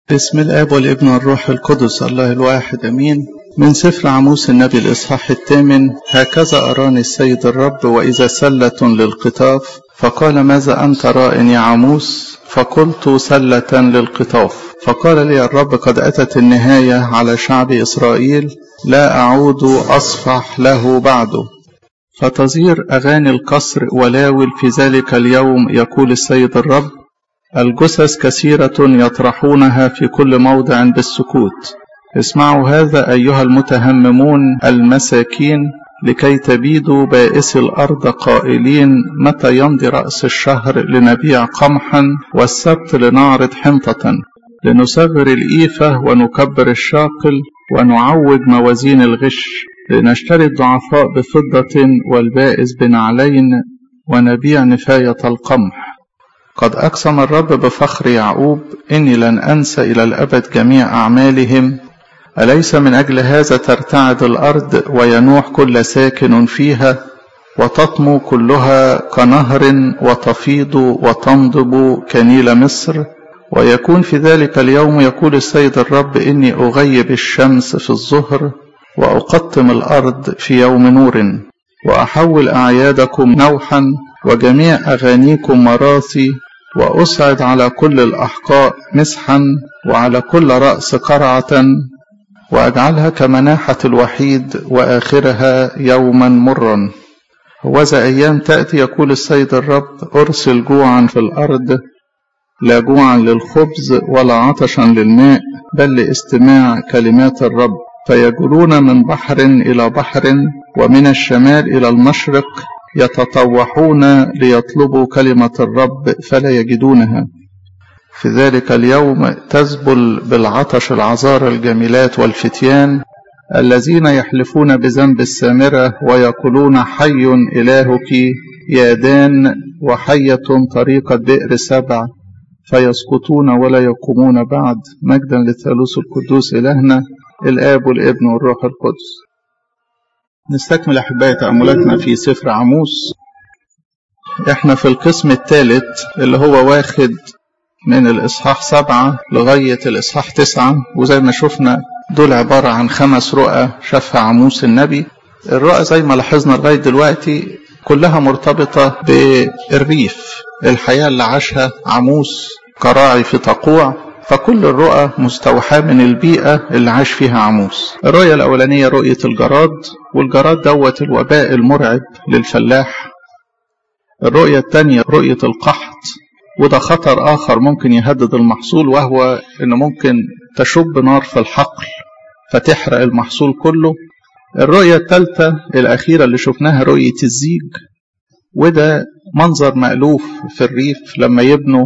بسم الاب والابن والروح القدس الله الواحد امين من سفر عموس النبي الاصحاح الثامن هكذا اراني السيد الرب واذا سله للقطاف فقال ماذا انت راء يا عموس فقلت سله للقطاف فقال لي الرب قد اتت النهايه على شعب اسرائيل لا اعود اصفح له بعده فتزير اغاني القصر ولاول في ذلك اليوم يقول السيد الرب الجثث كثيرة يطرحونها في كل موضع بالسكوت اسمعوا هذا أيها المتهممون المساكين لكي تبيدوا بائس الأرض قائلين متى يمضي رأس الشهر لنبيع قمحا والسبت لنعرض حنطة لنصغر الإيفة ونكبر الشاقل ونعوج موازين الغش لنشتري الضعفاء بفضة والبائس بنعلين ونبيع نفاية القمح قد أقسم الرب بفخر يعقوب إني لن أنسى إلى الأبد جميع أعمالهم أليس من أجل هذا ترتعد الأرض وينوح كل ساكن فيها وتطمو كلها كنهر وتفيض وتنضب كنيل مصر ويكون في ذلك اليوم يقول السيد الرب إني أغيب الشمس في الظهر وأقطم الأرض في يوم نور وأحول أعيادكم نوحا وجميع أغانيكم مراثي وأسعد على كل الأحقاء مسحا وعلى كل رأس قرعة وأجعلها كمناحة الوحيد وآخرها يوما مرا وذا أيام تأتي يقول السيد الرب أرسل جوعا في الأرض لا جوعا للخبز ولا عطشا للماء بل لاستماع كلمات الرب فيجرون من بحر إلى بحر ومن الشمال إلى المشرق يتطوحون ليطلبوا كلمة الرب فلا يجدونها في ذلك اليوم تزبل بالعطش العذار الجميلات والفتيان الذين يحلفون بذنب السامرة ويقولون حي إلهك يا دان وحية طريقة بئر سبع فيسقطون ولا يقومون بعد مجدا للثالوث القدوس إلهنا الآب والابن والروح القدس نستكمل أحبائي تأملاتنا في سفر عموس احنا في القسم الثالث اللي هو واخد من الإصحاح سبعة لغاية الإصحاح تسعة وزي ما شفنا دول عبارة عن خمس رؤى شافها عموس النبي الرؤى زي ما لاحظنا لغاية دلوقتي كلها مرتبطة بالريف الحياة اللي عاشها عموس كراعي في تقوع فكل الرؤى مستوحاة من البيئة اللي عاش فيها عموس الرؤية الأولانية رؤية الجراد والجراد دوت الوباء المرعب للفلاح الرؤية الثانية رؤية القحط وده خطر آخر ممكن يهدد المحصول وهو إنه ممكن تشب نار في الحقل فتحرق المحصول كله الرؤية الثالثة الأخيرة اللي شفناها رؤية الزيج وده منظر مألوف في الريف لما يبنوا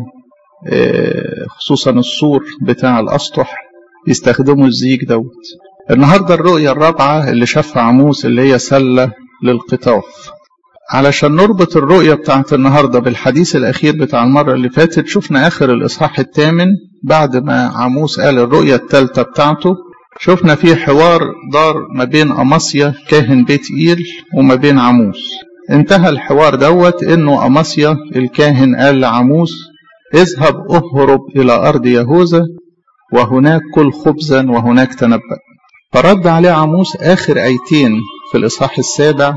خصوصا السور بتاع الأسطح يستخدموا الزيج دوت النهاردة الرؤية الرابعة اللي شافها عموس اللي هي سلة للقطاف علشان نربط الرؤية بتاعت النهاردة بالحديث الأخير بتاع المرة اللي فاتت شفنا آخر الإصحاح الثامن بعد ما عموس قال الرؤية الثالثة بتاعته شفنا فيه حوار دار ما بين أماسيا كاهن بيت إيل وما بين عموس انتهى الحوار دوت انه أماسيا الكاهن قال لعموس اذهب اهرب إلى أرض يهوذا وهناك كل خبزا وهناك تنبأ فرد عليه عموس آخر آيتين في الإصحاح السابع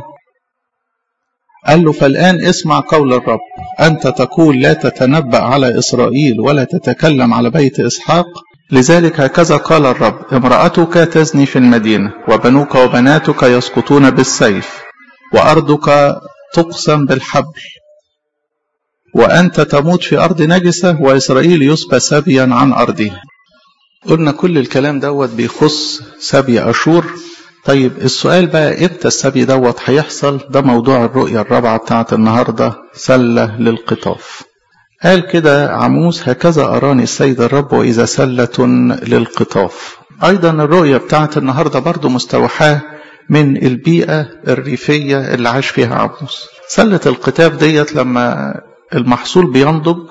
قال له فالآن اسمع قول الرب أنت تقول لا تتنبأ على إسرائيل ولا تتكلم على بيت إسحاق لذلك هكذا قال الرب امرأتك تزني في المدينة وبنوك وبناتك يسقطون بالسيف وأرضك تقسم بالحبل وأنت تموت في أرض نجسة وإسرائيل يسبى سبيا عن أرضه قلنا كل الكلام دوت بيخص سبي أشور طيب السؤال بقى امتى السبي دوت هيحصل ده موضوع الرؤية الرابعة بتاعت النهاردة سلة للقطاف قال كده عموس هكذا أراني السيد الرب وإذا سلة للقطاف أيضا الرؤية بتاعت النهاردة برضو مستوحاة من البيئة الريفية اللي عاش فيها عموس سلة القطاف ديت لما المحصول بينضج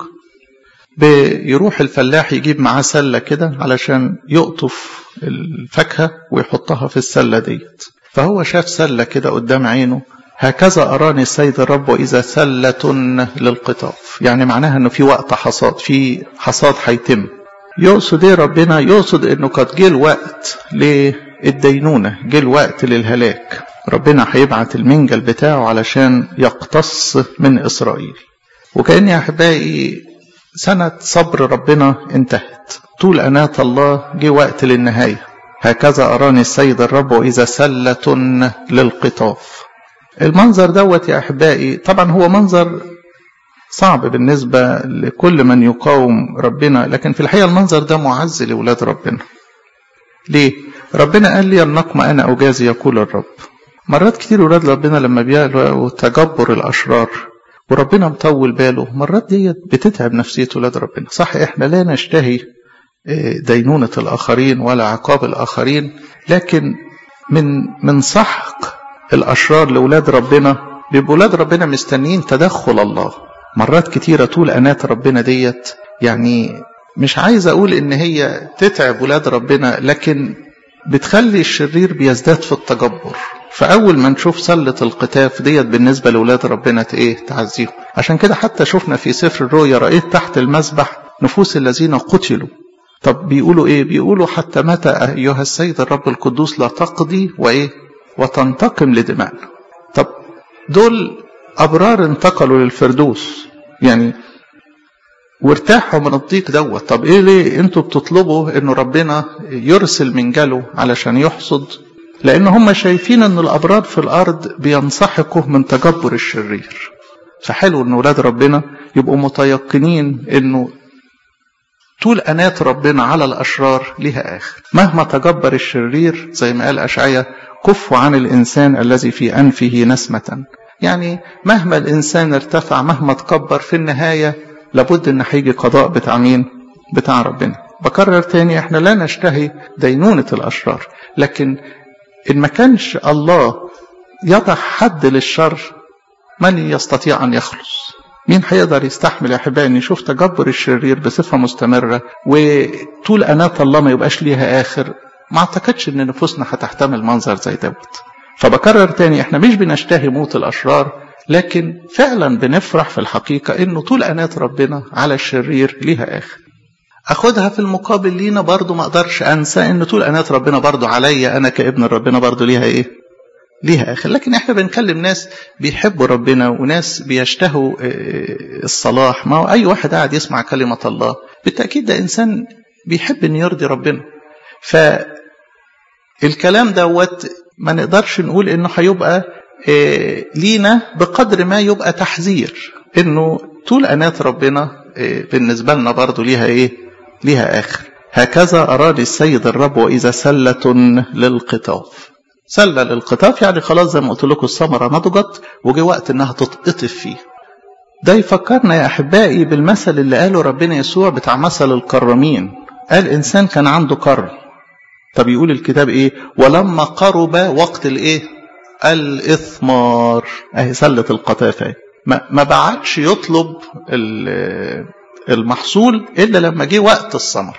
بيروح الفلاح يجيب معاه سلة كده علشان يقطف الفاكهة ويحطها في السلة ديت فهو شاف سلة كده قدام عينه هكذا أراني السيد الرب وإذا سلة للقطاف يعني معناها أنه في وقت حصاد في حصاد هيتم يقصد ايه ربنا يقصد انه قد جه الوقت للدينونة جه الوقت للهلاك ربنا هيبعت المنجل بتاعه علشان يقتص من إسرائيل وكأن يا أحبائي سنة صبر ربنا انتهت طول أناة الله جه وقت للنهاية هكذا أراني السيد الرب وإذا سلة للقطاف المنظر دوت يا أحبائي طبعا هو منظر صعب بالنسبة لكل من يقاوم ربنا لكن في الحقيقة المنظر ده معز لأولاد ربنا ليه؟ ربنا قال لي النقم أنا أجازي يقول الرب مرات كتير ولاد ربنا لما بيلاقوا تجبر الأشرار وربنا مطول باله مرات ديت بتتعب نفسية ولاد ربنا صح احنا لا نشتهي دينونة الآخرين ولا عقاب الآخرين لكن من من سحق الأشرار لولاد ربنا بيبقوا ولاد ربنا مستنيين تدخل الله مرات كتيرة طول أنات ربنا ديت يعني مش عايز أقول إن هي تتعب ولاد ربنا لكن بتخلي الشرير بيزداد في التجبر فأول ما نشوف سلة القتاف ديت بالنسبة لأولاد ربنا إيه تعزيهم عشان كده حتى شفنا في سفر الرؤيا رأيت تحت المسبح نفوس الذين قتلوا طب بيقولوا إيه بيقولوا حتى متى أيها السيد الرب القدوس لا تقضي وإيه وتنتقم لدمائنا طب دول أبرار انتقلوا للفردوس يعني وارتاحوا من الضيق دوت طب ايه ليه انتوا بتطلبوا انه ربنا يرسل منجله علشان يحصد لان هم شايفين ان الابرار في الارض بينسحقوا من تجبر الشرير فحلو ان ولاد ربنا يبقوا متيقنين انه طول أنات ربنا على الأشرار لها آخر مهما تجبر الشرير زي ما قال أشعية كفوا عن الإنسان الذي في أنفه نسمة يعني مهما الإنسان ارتفع مهما تكبر في النهاية لابد ان هيجي قضاء بتاع مين بتاع ربنا بكرر تاني احنا لا نشتهي دينونة الاشرار لكن ان ما كانش الله يضع حد للشر من يستطيع ان يخلص مين هيقدر يستحمل يا احبائي ان يشوف تجبر الشرير بصفه مستمره وطول اناه الله ما يبقاش ليها اخر ما اعتقدش ان نفوسنا هتحتمل منظر زي دوت فبكرر تاني احنا مش بنشتهي موت الاشرار لكن فعلا بنفرح في الحقيقة انه طول انات ربنا على الشرير ليها اخر اخدها في المقابل لينا برضو ما اقدرش انسى ان طول انات ربنا برضو عليا انا كابن ربنا برضو ليها ايه ليها اخر لكن احنا بنكلم ناس بيحبوا ربنا وناس بيشتهوا الصلاح ما هو اي واحد قاعد يسمع كلمة الله بالتأكيد ده انسان بيحب ان يرضي ربنا فالكلام دوت ما نقدرش نقول انه هيبقى إيه لينا بقدر ما يبقى تحذير انه طول انات ربنا إيه بالنسبه لنا برضه ليها ايه ليها اخر هكذا اراد السيد الرب واذا سله للقطاف سله للقطاف يعني خلاص زي ما قلت لكم الثمره نضجت وجه وقت انها تتقطف فيه ده يفكرنا يا احبائي بالمثل اللي قاله ربنا يسوع بتاع مثل الكرمين قال انسان كان عنده كرم طب يقول الكتاب ايه ولما قرب وقت الايه الإثمار أهي سلة القطافة ما, ما بعدش يطلب المحصول إلا لما جه وقت الثمر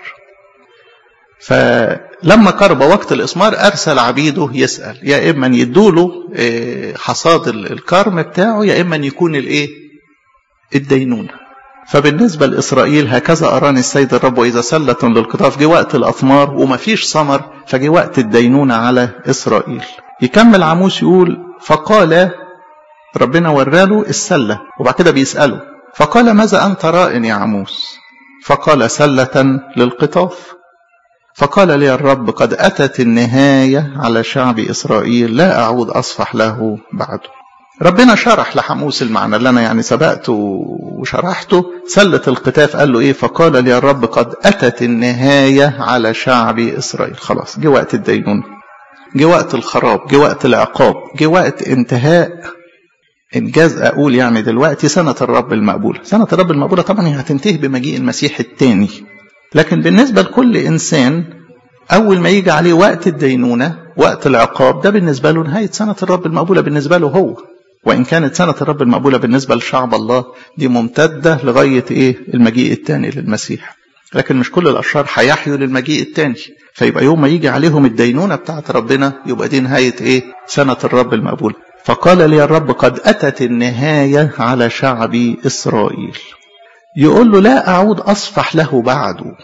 فلما قرب وقت الإثمار أرسل عبيده يسأل يا إما يدوله حصاد الكرم بتاعه يا إما يكون الإيه الدينونة فبالنسبة لإسرائيل هكذا أراني السيد الرب وإذا سلة للقطاف جه وقت الأثمار ومفيش ثمر فجه وقت الدينونة على إسرائيل يكمل عموس يقول فقال ربنا وراله السلة وبعد كده بيسأله فقال ماذا أنت راء يا عموس فقال سلة للقطاف فقال لي الرب قد أتت النهاية على شعب إسرائيل لا أعود أصفح له بعده ربنا شرح لحموس المعنى اللي أنا يعني سبقته وشرحته سلة القتاف قال له إيه فقال لي الرب قد أتت النهاية على شعب إسرائيل خلاص جه وقت الدينونة جه وقت الخراب جه وقت العقاب جه وقت انتهاء انجاز اقول يعني دلوقتي سنه الرب المقبوله سنه الرب المقبوله طبعا هي هتنتهي بمجيء المسيح الثاني لكن بالنسبه لكل انسان اول ما يجي عليه وقت الدينونه وقت العقاب ده بالنسبه له نهايه سنه الرب المقبوله بالنسبه له هو وان كانت سنه الرب المقبوله بالنسبه لشعب الله دي ممتده لغايه ايه المجيء الثاني للمسيح لكن مش كل الاشرار هيحيوا للمجيء الثاني فيبقى يوم ما يجي عليهم الدينونة بتاعت ربنا يبقى دي نهاية ايه سنة الرب المقبول فقال لي الرب قد أتت النهاية على شعب إسرائيل يقول له لا أعود أصفح له بعده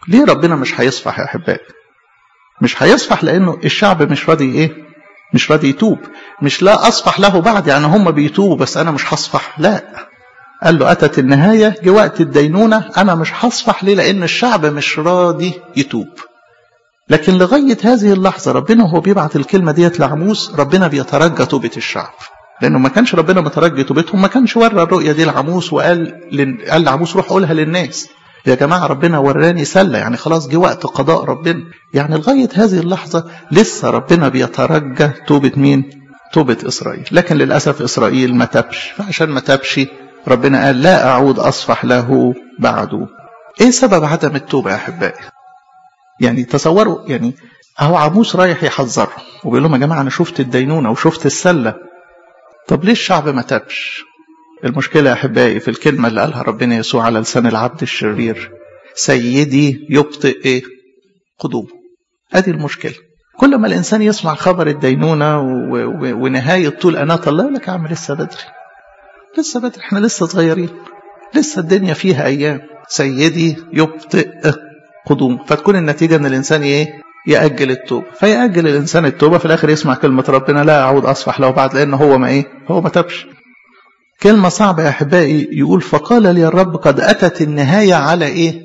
ليه ربنا مش هيصفح يا أحبائي مش هيصفح لأنه الشعب مش راضي إيه مش راضي يتوب مش لا أصفح له بعد يعني هم بيتوبوا بس أنا مش هصفح لا قال له أتت النهاية جه وقت الدينونة أنا مش هصفح ليه لأن الشعب مش راضي يتوب لكن لغاية هذه اللحظة ربنا وهو بيبعت الكلمة ديت لعموس ربنا بيترجى توبة الشعب لأنه ما كانش ربنا مترجي توبتهم ما كانش ورى الرؤية دي لعموس وقال لن... قال لعموس روح قولها للناس يا جماعة ربنا وراني سلة يعني خلاص جه وقت قضاء ربنا يعني لغاية هذه اللحظة لسه ربنا بيترجى توبة مين توبة إسرائيل لكن للأسف إسرائيل ما تبش فعشان ما تبش ربنا قال لا أعود أصفح له بعده إيه سبب عدم التوبة يا أحبائي يعني تصوروا يعني أهو عموس رايح يحذرهم وبيقول لهم يا جماعة أنا شفت الدينونة وشفت السلة طب ليه الشعب ما تبش المشكلة يا أحبائي في الكلمة اللي قالها ربنا يسوع على لسان العبد الشرير سيدي يبطئ إيه قدومه هذه المشكلة كل ما الإنسان يسمع خبر الدينونة ونهاية طول أناة الله يقول لك يا عم لسه بدري لسه بدري احنا لسه صغيرين لسه الدنيا فيها أيام سيدي يبطئ قدومه فتكون النتيجة أن الإنسان إيه يأجل التوبة فيأجل الإنسان التوبة في الآخر يسمع كلمة ربنا لا أعود أصفح له بعد لأن هو ما إيه هو ما تبش كلمة صعبة يا أحبائي يقول فقال لي الرب قد أتت النهاية على إيه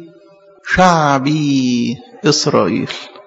شعبي إسرائيل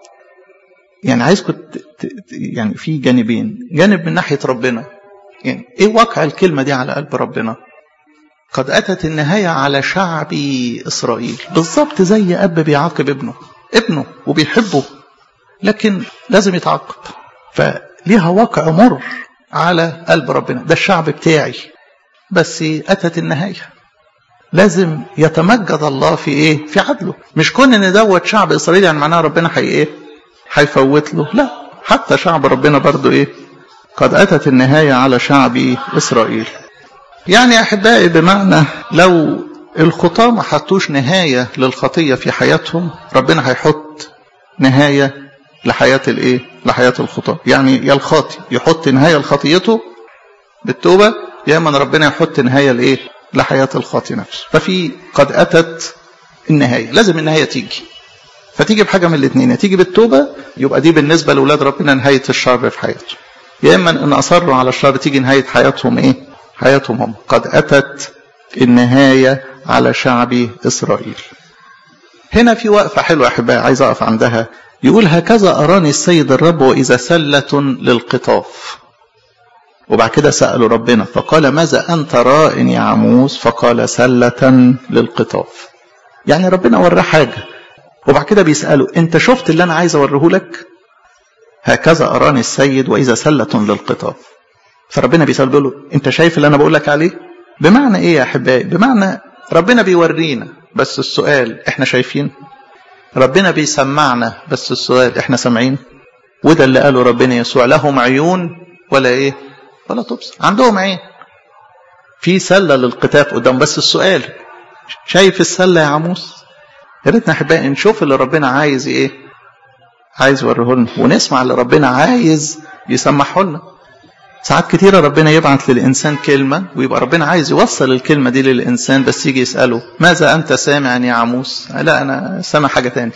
يعني عايزكم يعني في جانبين جانب من ناحية ربنا يعني إيه واقع الكلمة دي على قلب ربنا قد أتت النهاية على شعبي إسرائيل بالظبط زي أب بيعاقب ابنه ابنه وبيحبه لكن لازم يتعاقب فليها واقع مر على قلب ربنا ده الشعب بتاعي بس أتت النهاية لازم يتمجد الله في ايه في عدله مش كون ان دوت شعب اسرائيل يعني معناها ربنا حي ايه هيفوت له لا حتى شعب ربنا برضو ايه قد اتت النهايه على شعب اسرائيل يعني احبائي بمعنى لو الخطاه ما حطوش نهايه للخطيه في حياتهم ربنا هيحط نهايه لحياه الايه لحياه الخطاه يعني يا الخاطي يحط نهايه لخطيته بالتوبه يا اما ربنا يحط نهايه لايه لحياة الخاطي نفسه ففي قد أتت النهاية لازم النهاية تيجي فتيجي بحاجة من الاثنين تيجي بالتوبة يبقى دي بالنسبة لأولاد ربنا نهاية الشر في حياتهم يا إما إن أصروا على الشر تيجي نهاية حياتهم إيه حياتهم هم قد أتت النهاية على شعب إسرائيل هنا في وقفة حلوة أحبائي عايز أقف عندها يقول هكذا أراني السيد الرب وإذا سلة للقطاف وبعد كده سألوا ربنا فقال ماذا أنت راء يا عموس فقال سلة للقطاف يعني ربنا وراه حاجة وبعد كده بيسأله أنت شفت اللي أنا عايز أوريه لك هكذا أراني السيد وإذا سلة للقطاف فربنا بيسأل بيقول له أنت شايف اللي أنا بقول لك عليه بمعنى إيه يا أحبائي بمعنى ربنا بيورينا بس السؤال إحنا شايفين ربنا بيسمعنا بس السؤال إحنا سامعين وده اللي قاله ربنا يسوع لهم عيون ولا إيه ولا تبصر عندهم عين في سلة للقتاف قدام بس السؤال شايف السلة يا عموس يا ريتنا احبائي نشوف اللي ربنا عايز ايه عايز يوريه لنا ونسمع اللي ربنا عايز يسمحه لنا ساعات كتيرة ربنا يبعت للإنسان كلمة ويبقى ربنا عايز يوصل الكلمة دي للإنسان بس يجي يسأله ماذا أنت سامع يا عموس لا أنا سامع حاجة تاني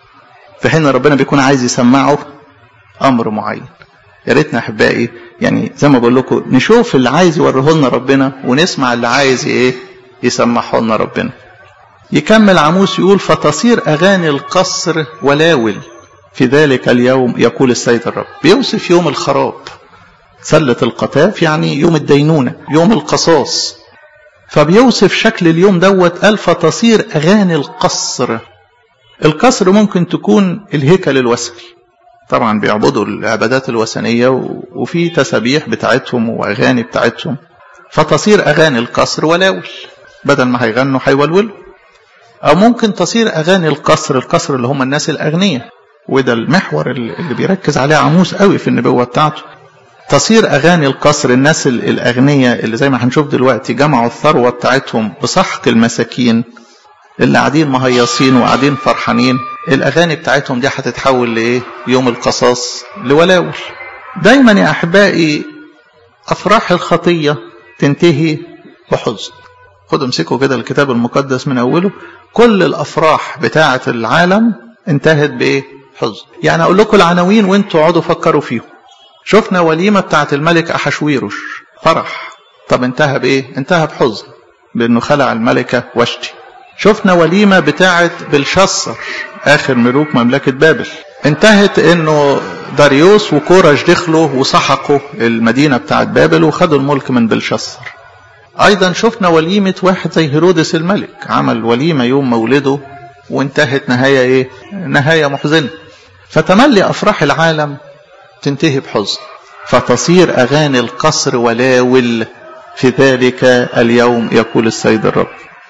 في حين ربنا بيكون عايز يسمعه أمر معين يا ريتنا احبائي يعني زي ما بقول لكم نشوف اللي عايز يوريه لنا ربنا ونسمع اللي عايز ايه يسمحه لنا ربنا يكمل عموس يقول فتصير اغاني القصر ولاول في ذلك اليوم يقول السيد الرب بيوصف يوم الخراب سلة القتاف يعني يوم الدينونة يوم القصاص فبيوصف شكل اليوم دوت قال فتصير اغاني القصر القصر ممكن تكون الهيكل الوثني طبعا بيعبدوا العبادات الوثنية وفي تسابيح بتاعتهم وأغاني بتاعتهم فتصير أغاني القصر ولاول بدل ما هيغنوا هيولولوا أو ممكن تصير أغاني القصر القصر اللي هم الناس الأغنياء وده المحور اللي بيركز عليه عموس قوي في النبوة بتاعته تصير أغاني القصر الناس الأغنياء اللي زي ما هنشوف دلوقتي جمعوا الثروة بتاعتهم بسحق المساكين اللي قاعدين مهيصين وقاعدين فرحانين الاغاني بتاعتهم دي هتتحول لايه يوم القصاص لولاول دايما يا احبائي افراح الخطيه تنتهي بحزن خدوا امسكوا كده الكتاب المقدس من اوله كل الافراح بتاعه العالم انتهت بايه حزن يعني اقول لكم العناوين وانتوا اقعدوا فكروا فيهم شفنا وليمه بتاعه الملك احشويروش فرح طب انتهى بايه انتهى بحزن بانه خلع الملكه واشتي شفنا وليمه بتاعه بلشصر اخر ملوك مملكه بابل انتهت انه داريوس وكورش دخلوا وسحقوا المدينه بتاعه بابل وخدوا الملك من بلشصر ايضا شفنا وليمه واحد زي هيرودس الملك عمل وليمه يوم مولده وانتهت نهايه ايه نهايه محزنه فتملي افراح العالم تنتهي بحزن فتصير اغاني القصر ولاول في ذلك اليوم يقول السيد الرب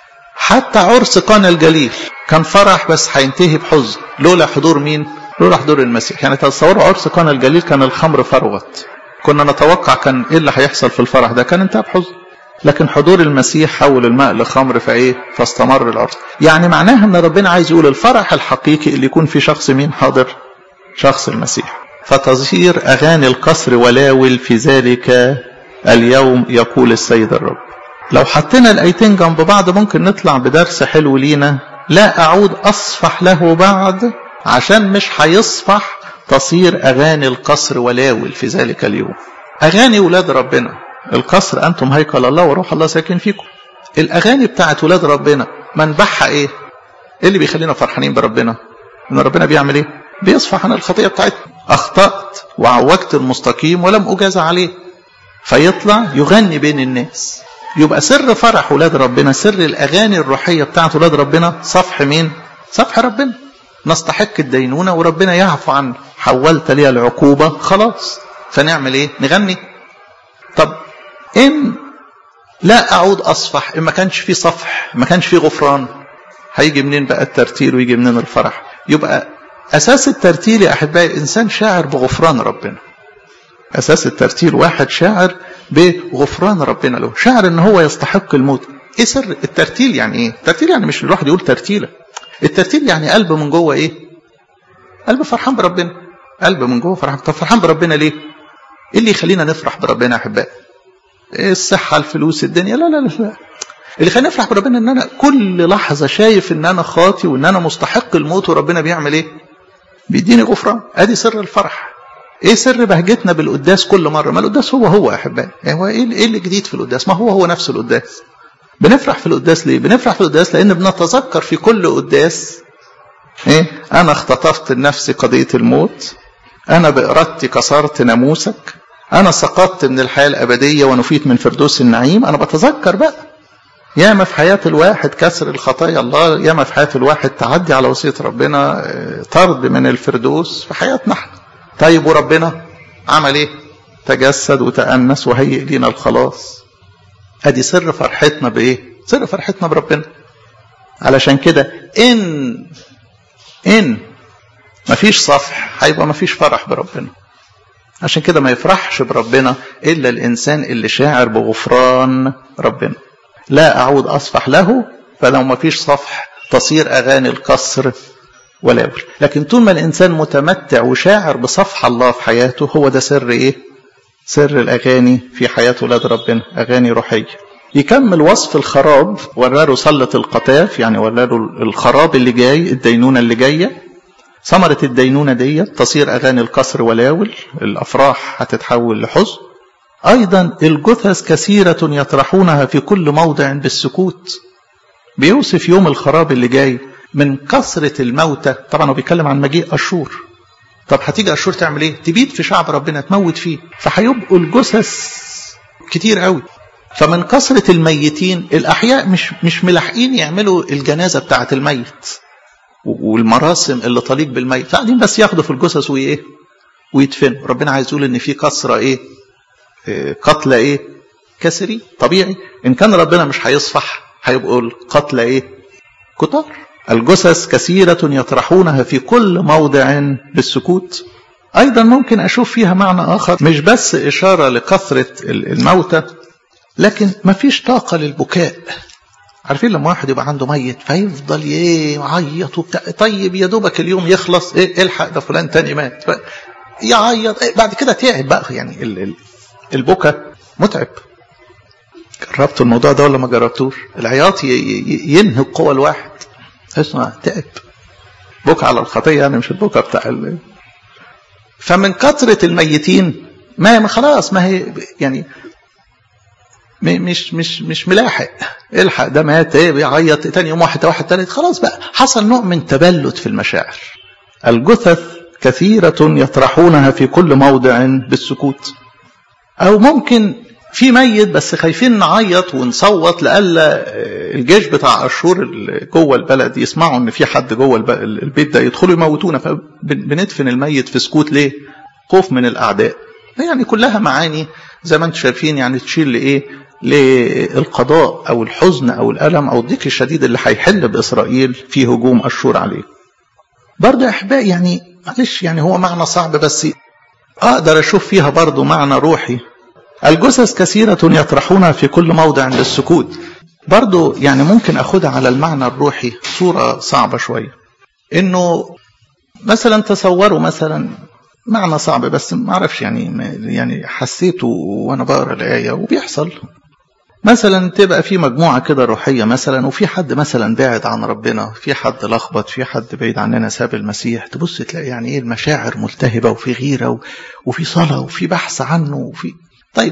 حتى عرس قانا الجليل كان فرح بس هينتهي بحزن لولا حضور مين لولا حضور المسيح يعني تصوروا عرس قانا الجليل كان الخمر فروت كنا نتوقع كان ايه اللي هيحصل في الفرح ده كان انتهى بحزن لكن حضور المسيح حول الماء لخمر فايه فاستمر العرس يعني معناها ان ربنا عايز يقول الفرح الحقيقي اللي يكون في شخص مين حاضر شخص المسيح فتصير اغاني القصر ولاول في ذلك اليوم يقول السيد الرب لو حطينا الايتين جنب بعض ممكن نطلع بدرس حلو لينا لا اعود اصفح له بعد عشان مش هيصفح تصير اغاني القصر ولاول في ذلك اليوم اغاني ولاد ربنا القصر انتم هيكل الله وروح الله ساكن فيكم الاغاني بتاعت ولاد ربنا منبعها ايه ايه اللي بيخلينا فرحانين بربنا ان ربنا بيعمل ايه بيصفح عن الخطيه بتاعتنا اخطات وعوجت المستقيم ولم اجازى عليه فيطلع يغني بين الناس يبقى سر فرح ولاد ربنا سر الاغاني الروحيه بتاعت ولاد ربنا صفح مين صفح ربنا نستحق الدينونه وربنا يعفو عنه حولت لي العقوبه خلاص فنعمل ايه نغني طب ان لا اعود اصفح ان ما كانش في صفح ما كانش في غفران هيجي منين بقى الترتيل ويجي منين الفرح يبقى اساس الترتيل يا احبائي انسان شاعر بغفران ربنا اساس الترتيل واحد شاعر بغفران ربنا له شاعر ان هو يستحق الموت ايه سر الترتيل يعني ايه الترتيل يعني مش الواحد يقول ترتيله الترتيل يعني قلب من جوه ايه قلب فرحان بربنا قلب من جوه فرحان طب فرحان بربنا ليه ايه اللي يخلينا نفرح بربنا يا احبائي إيه الصحه الفلوس الدنيا لا لا لا, لا. اللي خلينا نفرح بربنا ان انا كل لحظه شايف ان انا خاطي وان انا مستحق الموت وربنا بيعمل ايه بيديني غفران ادي سر الفرح ايه سر بهجتنا بالقداس كل مره ما القداس هو هو يا احبائي يعني هو ايه ايه اللي جديد في القداس ما هو هو نفس القداس بنفرح في القداس ليه بنفرح في القداس لان بنتذكر في كل قداس ايه انا اختطفت لنفسي قضيه الموت انا بارادتي كسرت ناموسك انا سقطت من الحياه الابديه ونفيت من فردوس النعيم انا بتذكر بقى ياما في حياة الواحد كسر الخطايا الله ياما في حياة الواحد تعدي على وصية ربنا طرد من الفردوس في حياتنا احنا طيب وربنا عمل ايه تجسد وتأنس وهيئ لنا الخلاص ادي سر فرحتنا بايه سر فرحتنا بربنا علشان كده ان ان مفيش صفح هيبقى مفيش فرح بربنا عشان كده ما يفرحش بربنا الا الانسان اللي شاعر بغفران ربنا لا أعود أصفح له فلو ما فيش صفح تصير أغاني القصر ولاول لكن طول ما الإنسان متمتع وشاعر بصفح الله في حياته هو ده سر إيه سر الأغاني في حياة ولاد ربنا أغاني روحية يكمل وصف الخراب وراله صلة القطاف يعني وراله الخراب اللي جاي الدينونة اللي جاية ثمرة الدينونة دي تصير أغاني القصر ولاول الأفراح هتتحول لحزن أيضا الجثث كثيرة يطرحونها في كل موضع بالسكوت بيوصف يوم الخراب اللي جاي من كثرة الموتى طبعا هو بيتكلم عن مجيء أشور طب هتيجي أشور تعمل إيه؟ تبيد في شعب ربنا تموت فيه فهيبقوا الجثث كتير قوي فمن كثرة الميتين الأحياء مش مش ملاحقين يعملوا الجنازة بتاعة الميت والمراسم اللي تليق بالميت فقاعدين بس ياخدوا في الجثث وإيه؟ ويدفنوا ربنا عايز يقول إن في كثرة إيه؟ قتلى ايه كسري طبيعي ان كان ربنا مش هيصفح هيبقوا القتلى ايه كتار الجثث كثيرة يطرحونها في كل موضع بالسكوت أيضا ممكن أشوف فيها معنى آخر مش بس إشارة لكثرة الموتى لكن مفيش طاقة للبكاء عارفين لما واحد يبقى عنده ميت فيفضل يعيط وبتاع طيب يا دوبك اليوم يخلص ايه الحق ده فلان تاني مات يعيط إيه بعد كده تعب بقى يعني ال ال البكا متعب جربتوا الموضوع ده ولا ما جربتوش العياط ينهي القوة الواحد اسمع تعب بكى على الخطية يعني مش البكى بتاع ال... فمن كثرة الميتين ما خلاص ما هي يعني مش مش مش ملاحق الحق ده مات ايه بيعيط تاني يوم واحد واحد تالت خلاص بقى حصل نوع من تبلد في المشاعر الجثث كثيرة يطرحونها في كل موضع بالسكوت أو ممكن في ميت بس خايفين نعيط ونصوت لألا الجيش بتاع أشور جوه البلد يسمعوا إن في حد جوه البيت ده يدخلوا يموتونا فبندفن الميت في سكوت ليه؟ خوف من الأعداء يعني كلها معاني زي ما انتم شايفين يعني تشير لإيه؟ للقضاء أو الحزن أو الألم أو الضيق الشديد اللي هيحل بإسرائيل في هجوم أشور عليه. برضه يا أحبائي يعني معلش يعني هو معنى صعب بس أقدر أشوف فيها برضه معنى روحي الجثث كثيرة يطرحونها في كل موضع للسكوت برضو يعني ممكن أخدها على المعنى الروحي صورة صعبة شوية إنه مثلا تصوروا مثلا معنى صعب بس ما اعرفش يعني يعني حسيته وانا بقرا الايه وبيحصل مثلا تبقى في مجموعه كده روحيه مثلا وفي حد مثلا بعد عن ربنا في حد لخبط في حد بعيد عننا ساب المسيح تبص تلاقي يعني ايه المشاعر ملتهبه وفي غيره وفي صلاه وفي بحث عنه وفي طيب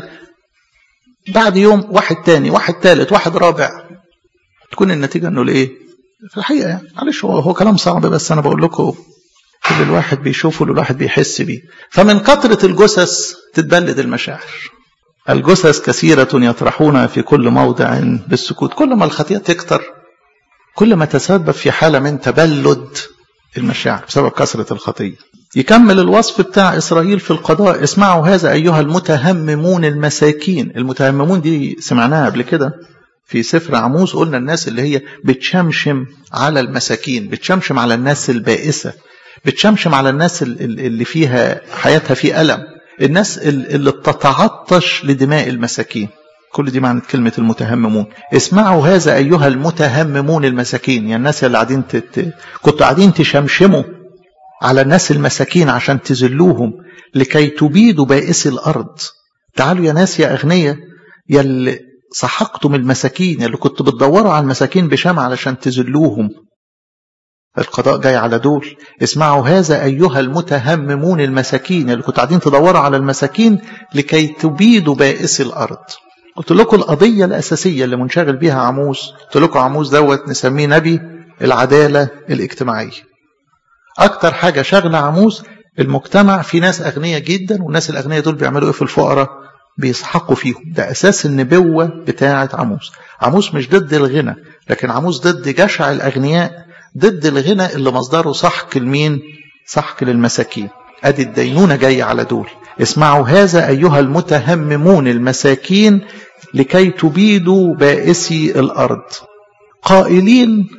بعد يوم واحد تاني واحد تالت واحد رابع تكون النتيجة انه لايه في الحقيقة يعني معلش هو, هو كلام صعب بس انا بقول لكم اللي الواحد بيشوفه اللي الواحد بيحس بيه فمن كثرة الجثث تتبلد المشاعر الجثث كثيرة يطرحونها في كل موضع بالسكوت كل ما الخطيئة تكتر كل ما تسبب في حالة من تبلد المشاعر بسبب كثرة الخطية يكمل الوصف بتاع إسرائيل في القضاء اسمعوا هذا أيها المتهممون المساكين المتهممون دي سمعناها قبل كده في سفر عموس قلنا الناس اللي هي بتشمشم على المساكين بتشمشم على الناس البائسة بتشمشم على الناس اللي فيها حياتها في ألم الناس اللي بتتعطش لدماء المساكين كل دي معنى كلمة المتهممون اسمعوا هذا أيها المتهممون المساكين يعني الناس اللي قاعدين تت... كنتوا قاعدين تشمشموا على الناس المساكين عشان تذلوهم لكي تبيدوا بائس الأرض تعالوا يا ناس يا أغنية يا اللي سحقتم المساكين اللي كنتوا بتدوروا على المساكين بشمع علشان تذلوهم القضاء جاي على دول اسمعوا هذا أيها المتهممون المساكين اللي كنتوا قاعدين تدوروا على المساكين لكي تبيدوا بائس الأرض قلت لكم القضية الأساسية اللي منشغل بيها عموس قلت لكم عموس دوت نسميه نبي العدالة الاجتماعية أكتر حاجة شغلة عموس المجتمع في ناس أغنياء جدا والناس الأغنياء دول بيعملوا إيه في الفقراء بيسحقوا فيهم ده أساس النبوة بتاعة عموس عموس مش ضد الغنى لكن عموس ضد جشع الأغنياء ضد الغنى اللي مصدره سحق المين سحق للمساكين أدي الدينونة جاية على دول اسمعوا هذا أيها المتهممون المساكين لكي تبيدوا بائسي الأرض قائلين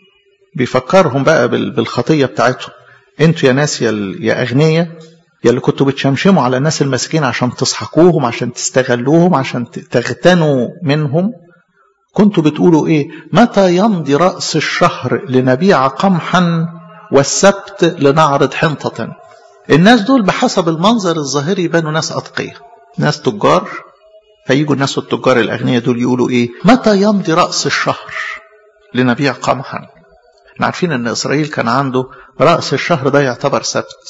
بيفكرهم بقى بالخطية بتاعتهم انتوا يا ناس يا, يا أغنياء يا اللي كنتوا بتشمشموا على الناس المساكين عشان تسحقوهم عشان تستغلوهم عشان تغتنوا منهم كنتوا بتقولوا ايه متى يمضي رأس الشهر لنبيع قمحا والسبت لنعرض حنطة الناس دول بحسب المنظر الظاهري يبانوا ناس أتقية ناس تجار فيجوا الناس التجار الأغنياء دول يقولوا إيه متى يمضي رأس الشهر لنبيع قمحا احنا عارفين ان إسرائيل كان عنده رأس الشهر ده يعتبر سبت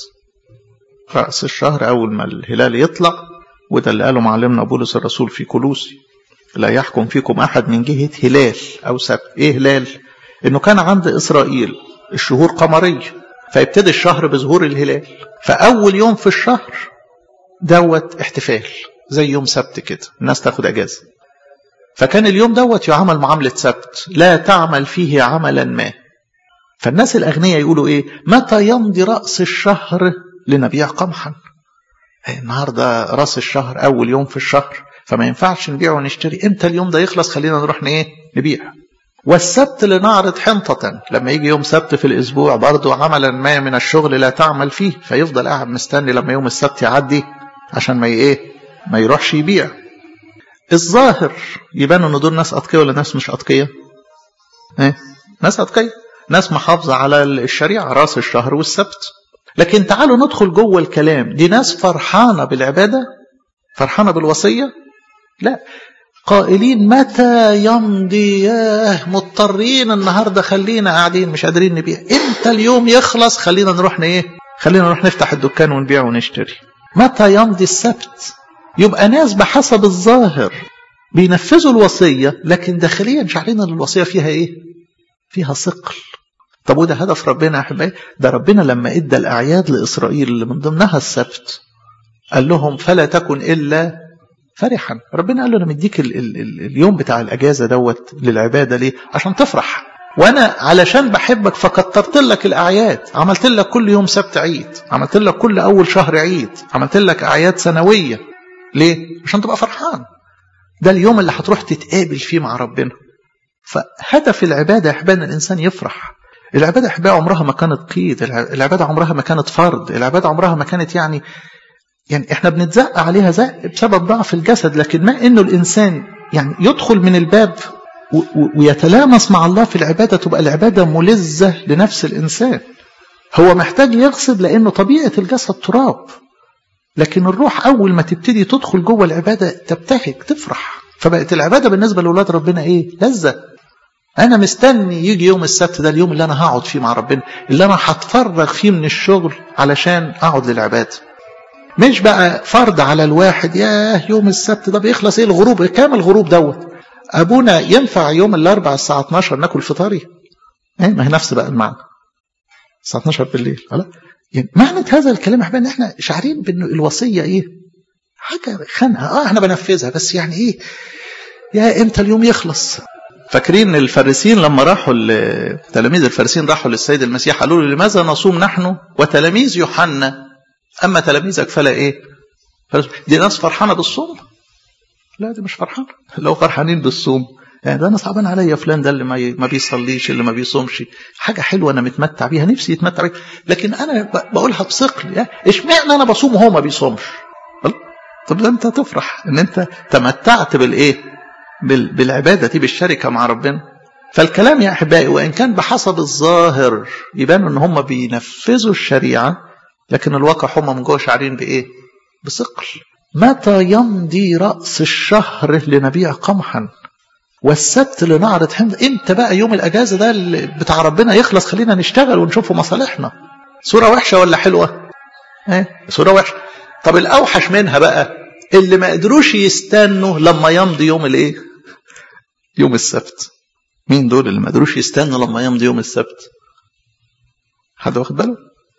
رأس الشهر أول ما الهلال يطلع وده اللي قاله معلمنا بولس الرسول في كولوسي لا يحكم فيكم أحد من جهة هلال أو سبت إيه هلال إنه كان عند إسرائيل الشهور قمرية فيبتدي الشهر بظهور الهلال فأول يوم في الشهر دوت احتفال زي يوم سبت كده الناس تاخد أجازة فكان اليوم دوت يعمل معاملة سبت لا تعمل فيه عملا ما فالناس الأغنياء يقولوا إيه متى يمضي رأس الشهر لنبيع قمحا النهاردة رأس الشهر أول يوم في الشهر فما ينفعش نبيع ونشتري امتى اليوم ده يخلص خلينا نروح ايه نبيع والسبت لنعرض حنطة لما يجي يوم سبت في الأسبوع برضو عملا ما من الشغل لا تعمل فيه فيفضل قاعد مستني لما يوم السبت يعدي عشان ما ايه ما يروحش يبيع الظاهر يبان ان دول ناس أتقية ولا ناس مش أتقية ايه ناس أتقية ناس محافظة على الشريعة راس الشهر والسبت لكن تعالوا ندخل جوه الكلام دي ناس فرحانة بالعبادة فرحانة بالوصية لا قائلين متى يمضي ياه مضطرين النهاردة خلينا قاعدين مش قادرين نبيع امتى اليوم يخلص خلينا نروح ايه خلينا نروح نفتح الدكان ونبيع ونشتري متى يمضي السبت يبقى ناس بحسب الظاهر بينفذوا الوصية لكن داخليا شعرين ان الوصية فيها ايه فيها ثقل طب وده هدف ربنا يا احبائي ده ربنا لما ادى الاعياد لاسرائيل اللي من ضمنها السبت قال لهم فلا تكن الا فرحا ربنا قال له انا مديك ال ال ال اليوم بتاع الاجازه دوت للعباده ليه عشان تفرح وانا علشان بحبك فكترت لك الاعياد عملت لك كل يوم سبت عيد عملت لك كل اول شهر عيد عملت لك اعياد سنويه ليه عشان تبقى فرحان ده اليوم اللي هتروح تتقابل فيه مع ربنا فهدف العباده يا احبائي ان الانسان يفرح العباده يا احبائي عمرها ما كانت قيد العباده عمرها ما كانت فرض العباده عمرها ما كانت يعني يعني احنا بنتزق عليها زق بسبب ضعف الجسد لكن ما انه الانسان يعني يدخل من الباب ويتلامس مع الله في العباده تبقى العباده ملذه لنفس الانسان هو محتاج يغصب لانه طبيعه الجسد تراب لكن الروح اول ما تبتدي تدخل جوه العباده تبتهج تفرح فبقت العباده بالنسبه لاولاد ربنا ايه لذه انا مستني يجي يوم السبت ده اليوم اللي انا هقعد فيه مع ربنا اللي انا هتفرغ فيه من الشغل علشان اقعد للعباده مش بقى فرض على الواحد ياه يوم السبت ده بيخلص ايه الغروب كام الغروب دوت ابونا ينفع يوم الاربعاء الساعه 12 ناكل فطاري ايه ما هي نفس بقى المعنى الساعه 12 بالليل خلاص يعني معنى هذا الكلام يا احبابي ان احنا شعارين بانه الوصيه ايه حاجه خانقه اه احنا بنفذها بس يعني ايه يا امتى اليوم يخلص فاكرين الفارسين لما راحوا تلاميذ الفارسين راحوا للسيد المسيح قالوا له لماذا نصوم نحن وتلاميذ يوحنا اما تلاميذك فلا ايه دي ناس فرحانه بالصوم لا دي مش فرحانه لو فرحانين بالصوم يعني ده انا صعبان عليا فلان ده اللي ما ما بيصليش اللي ما بيصومش حاجه حلوه انا متمتع بيها نفسي يتمتع بيها لكن انا بقولها بثقل اشمعنى انا بصوم وهو ما بيصومش طب ده انت تفرح ان انت تمتعت بالايه بالعباده دي بالشركه مع ربنا فالكلام يا احبائي وان كان بحسب الظاهر يبان ان هم بينفذوا الشريعه لكن الواقع هم من جوه شعرين بايه بثقل متى يمضي راس الشهر لنبيع قمحا والسبت لنعرض حمد امتى بقى يوم الاجازه ده اللي بتاع ربنا يخلص خلينا نشتغل ونشوف مصالحنا صوره وحشه ولا حلوه ايه صوره وحشه طب الاوحش منها بقى اللي ما قدروش يستنوا لما يمضي يوم الايه يوم السبت مين دول اللي ما قدروش يستنوا لما يمضي يوم السبت حد واخد باله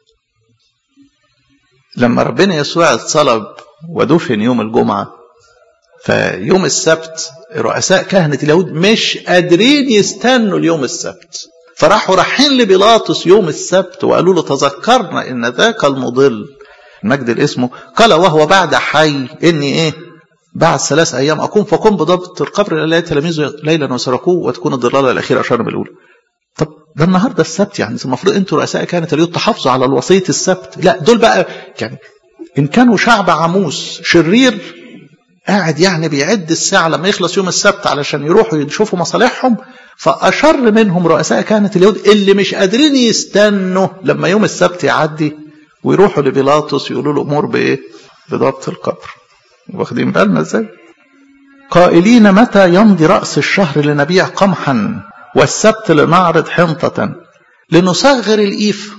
لما ربنا يسوع اتصلب ودفن يوم الجمعه فيوم السبت رؤساء كهنة اليهود مش قادرين يستنوا اليوم السبت فراحوا رايحين لبيلاطس يوم السبت وقالوا له تذكرنا ان ذاك المضل المجد الاسمه قال وهو بعد حي اني ايه بعد ثلاث ايام اقوم فقم بضبط القبر لا تلاميذه ليلا وسرقوه وتكون الضلاله الاخيره اشار بالاولى طب ده النهارده السبت يعني المفروض انتوا رؤساء كهنة اليهود تحافظوا على الوصيه السبت لا دول بقى يعني ان كانوا شعب عموس شرير قاعد يعني بيعد الساعة لما يخلص يوم السبت علشان يروحوا يشوفوا مصالحهم فأشر منهم رؤساء كانت اليهود اللي مش قادرين يستنوا لما يوم السبت يعدي ويروحوا لبيلاطس يقولوا له أمور بإيه؟ بضبط القبر واخدين بالنا ازاي؟ قائلين متى يمضي رأس الشهر لنبيع قمحا والسبت لنعرض حنطة لنصغر الإيف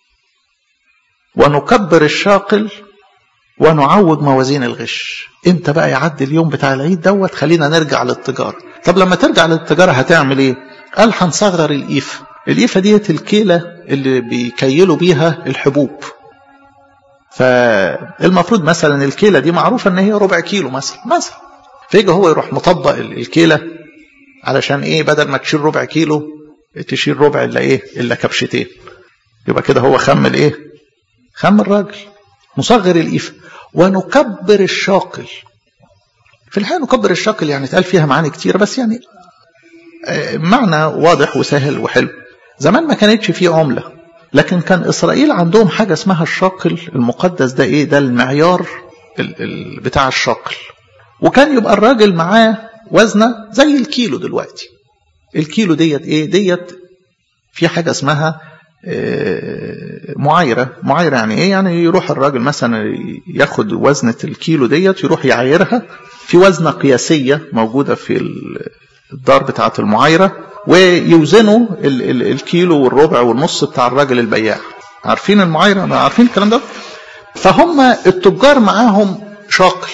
ونكبر الشاقل ونعوج موازين الغش امتى بقى يعدي اليوم بتاع العيد دوت خلينا نرجع للتجارة طب لما ترجع للتجارة هتعمل ايه قال هنصغر الإيفة الإيفة ديت الكيلة اللي بيكيلوا بيها الحبوب فالمفروض مثلا الكيلة دي معروفة ان هي ربع كيلو مثلا مثلا فيجي هو يروح مطبق الكيلة علشان ايه بدل ما تشيل ربع كيلو تشيل ربع الا ايه الا كبشتين يبقى كده هو خم الايه خم الراجل مصغر الإيفة ونكبر الشاقل في الحقيقة نكبر الشاقل يعني اتقال فيها معاني كتير بس يعني معنى واضح وسهل وحلو زمان ما كانتش فيه عملة لكن كان إسرائيل عندهم حاجة اسمها الشاقل المقدس ده إيه ده المعيار ال ال بتاع الشاقل وكان يبقى الراجل معاه وزنة زي الكيلو دلوقتي الكيلو ديت إيه ديت في حاجة اسمها معايرة معايرة يعني ايه يعني يروح الراجل مثلا ياخد وزنة الكيلو ديت يروح يعايرها في وزنة قياسية موجودة في الدار بتاعة المعايرة ويوزنوا ال ال الكيلو والربع والنص بتاع الراجل البياع عارفين المعايرة عارفين الكلام ده فهم التجار معاهم شاقل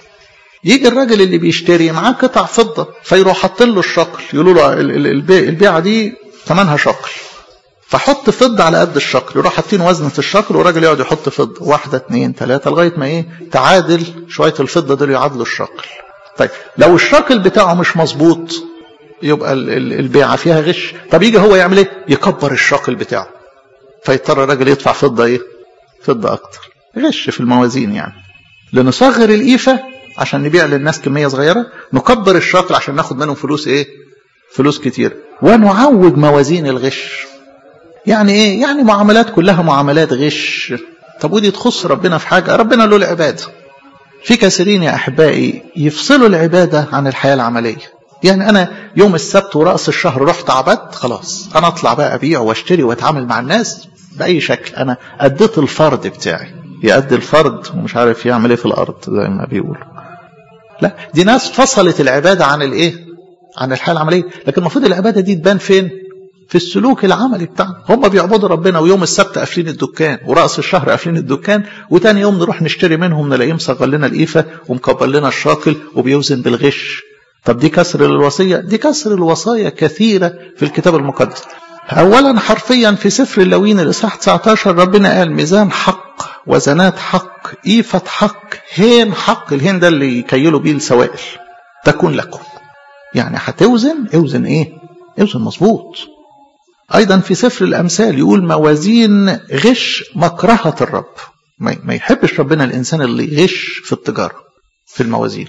يجي الراجل اللي بيشتري معاه قطع فضة فيروح حاطين له الشاقل يقولوا له البيعة دي ثمنها شاقل فحط فضة على قد الشكل يروح حاطين وزنة الشكل والراجل يقعد يحط فضة واحدة اثنين ثلاثة لغاية ما ايه تعادل شوية الفضة دول يعادلوا الشكل طيب لو الشكل بتاعه مش مظبوط يبقى البيعة فيها غش طب يجي هو يعمل ايه يكبر الشكل بتاعه فيضطر الراجل يدفع فضة ايه فضة اكتر غش في الموازين يعني لنصغر القيفة عشان نبيع للناس كمية صغيرة نكبر الشكل عشان ناخد منهم فلوس ايه فلوس كتير ونعوج موازين الغش يعني ايه يعني معاملات كلها معاملات غش طب ودي تخص ربنا في حاجة ربنا له العبادة في كثيرين يا أحبائي يفصلوا العبادة عن الحياة العملية يعني أنا يوم السبت ورأس الشهر رحت عبدت خلاص أنا أطلع بقى أبيع واشتري وأتعامل مع الناس بأي شكل أنا أديت الفرد بتاعي يأدي الفرد ومش عارف يعمل ايه في الأرض زي ما بيقولوا لا دي ناس فصلت العبادة عن الايه عن الحياة العملية لكن المفروض العبادة دي تبان فين في السلوك العملي بتاعنا هم بيعبدوا ربنا ويوم السبت قافلين الدكان ورأس الشهر قافلين الدكان وتاني يوم نروح نشتري منهم نلاقيه مصغر لنا القيفة ومكبر لنا الشاكل وبيوزن بالغش طب دي كسر للوصية دي كسر الوصايا كثيرة في الكتاب المقدس أولا حرفيا في سفر اللوين الإصحاح 19 ربنا قال ميزان حق وزنات حق إيفة حق هين حق الهين ده اللي يكيلوا بيه السوائل تكون لكم يعني هتوزن اوزن ايه اوزن مظبوط أيضا في سفر الأمثال يقول موازين غش مكرهة الرب ما يحبش ربنا الإنسان اللي يغش في التجارة في الموازين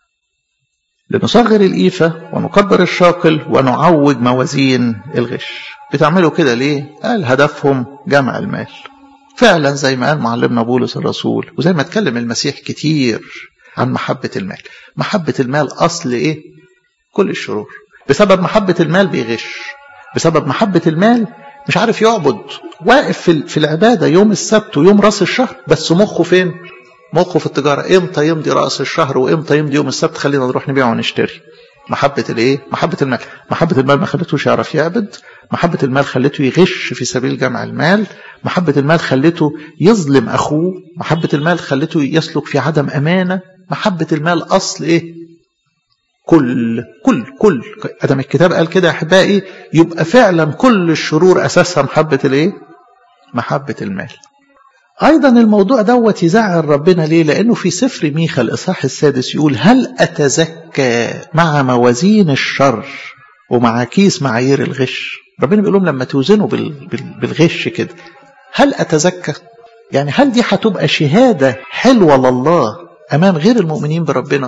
لنصغر الإيفة ونكبر الشاكل ونعوج موازين الغش بتعملوا كده ليه؟ قال هدفهم جمع المال فعلا زي ما قال معلمنا بولس الرسول وزي ما اتكلم المسيح كتير عن محبة المال محبة المال أصل إيه؟ كل الشرور بسبب محبة المال بيغش بسبب محبة المال مش عارف يعبد واقف في, في العبادة يوم السبت ويوم راس الشهر بس مخه فين مخه في التجارة امتى يمضي راس الشهر وامتى يمضي يوم السبت خلينا نروح نبيع ونشتري محبة الايه محبة المال محبة المال ما خلتوش يعرف يعبد محبة المال خلته يغش في سبيل جمع المال محبة المال خلته يظلم أخوه محبة المال خلته يسلك في عدم أمانة محبة المال أصل إيه كل كل كل ادم الكتاب قال كده يا احبائي يبقى فعلا كل الشرور اساسها محبه الايه محبه المال ايضا الموضوع دوت يزعل ربنا ليه لانه في سفر ميخا الاصحاح السادس يقول هل اتزكى مع موازين الشر ومع كيس معايير الغش ربنا بيقول لهم لما توزنوا بالغش كده هل اتزكى يعني هل دي هتبقى شهاده حلوه لله امام غير المؤمنين بربنا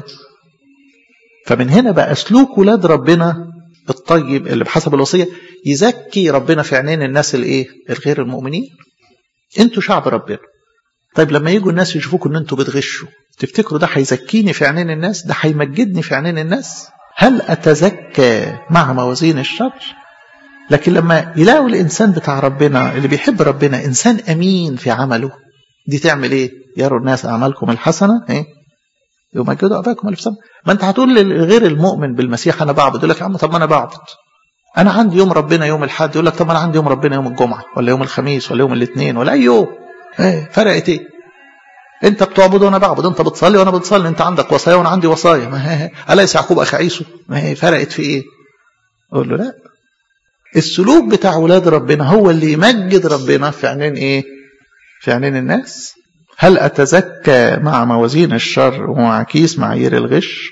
فمن هنا بقى سلوك ولاد ربنا الطيب اللي بحسب الوصية يزكي ربنا في عينين الناس الايه الغير المؤمنين انتوا شعب ربنا طيب لما يجوا الناس يشوفوكم ان انتوا بتغشوا تفتكروا ده هيزكيني في عينين الناس ده هيمجدني في عينين الناس هل اتزكى مع موازين الشر لكن لما يلاقوا الانسان بتاع ربنا اللي بيحب ربنا انسان امين في عمله دي تعمل ايه يروا الناس اعمالكم الحسنه ايه يمجدوا اباكم اللي في السماء ما انت هتقول للغير المؤمن بالمسيح انا بعبد يقول لك يا عم طب ما انا بعبد انا عندي يوم ربنا يوم الاحد يقول لك طب انا عندي يوم ربنا يوم الجمعه ولا يوم الخميس ولا يوم الاثنين ولا اي يوم ايه فرقت ايه انت بتعبد وانا بعبد انت بتصلي وانا بتصلي انت عندك وصايا وانا عندي وصايا ما هي اليس يعقوب اخي عيسو ما هي فرقت في ايه اقول له لا السلوك بتاع ولاد ربنا هو اللي يمجد ربنا في عينين ايه في عينين الناس هل أتزكى مع موازين الشر ومع كيس معايير الغش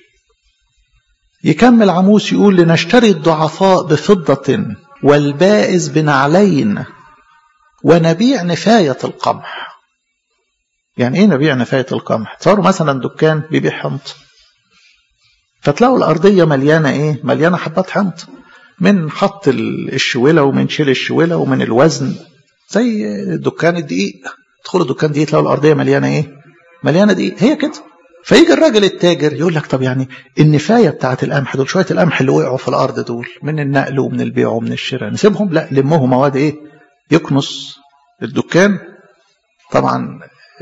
يكمل عموس يقول لنشتري الضعفاء بفضة والبائس بنعلين ونبيع نفاية القمح يعني ايه نبيع نفاية القمح تصوروا مثلا دكان بيبيع حنط فتلاقوا الأرضية مليانة ايه مليانة حبات حنط من حط الشولة ومن شيل الشولة ومن الوزن زي دكان الدقيق تدخلوا الدكان دي تلاقوا الارضيه مليانه ايه؟ مليانه دقيق هي كده فيجي الراجل التاجر يقول لك طب يعني النفايه بتاعه القمح دول شويه القمح اللي وقعوا في الارض دول من النقل ومن البيع ومن الشراء نسيبهم لا لمهم مواد ايه؟ يكنس الدكان طبعا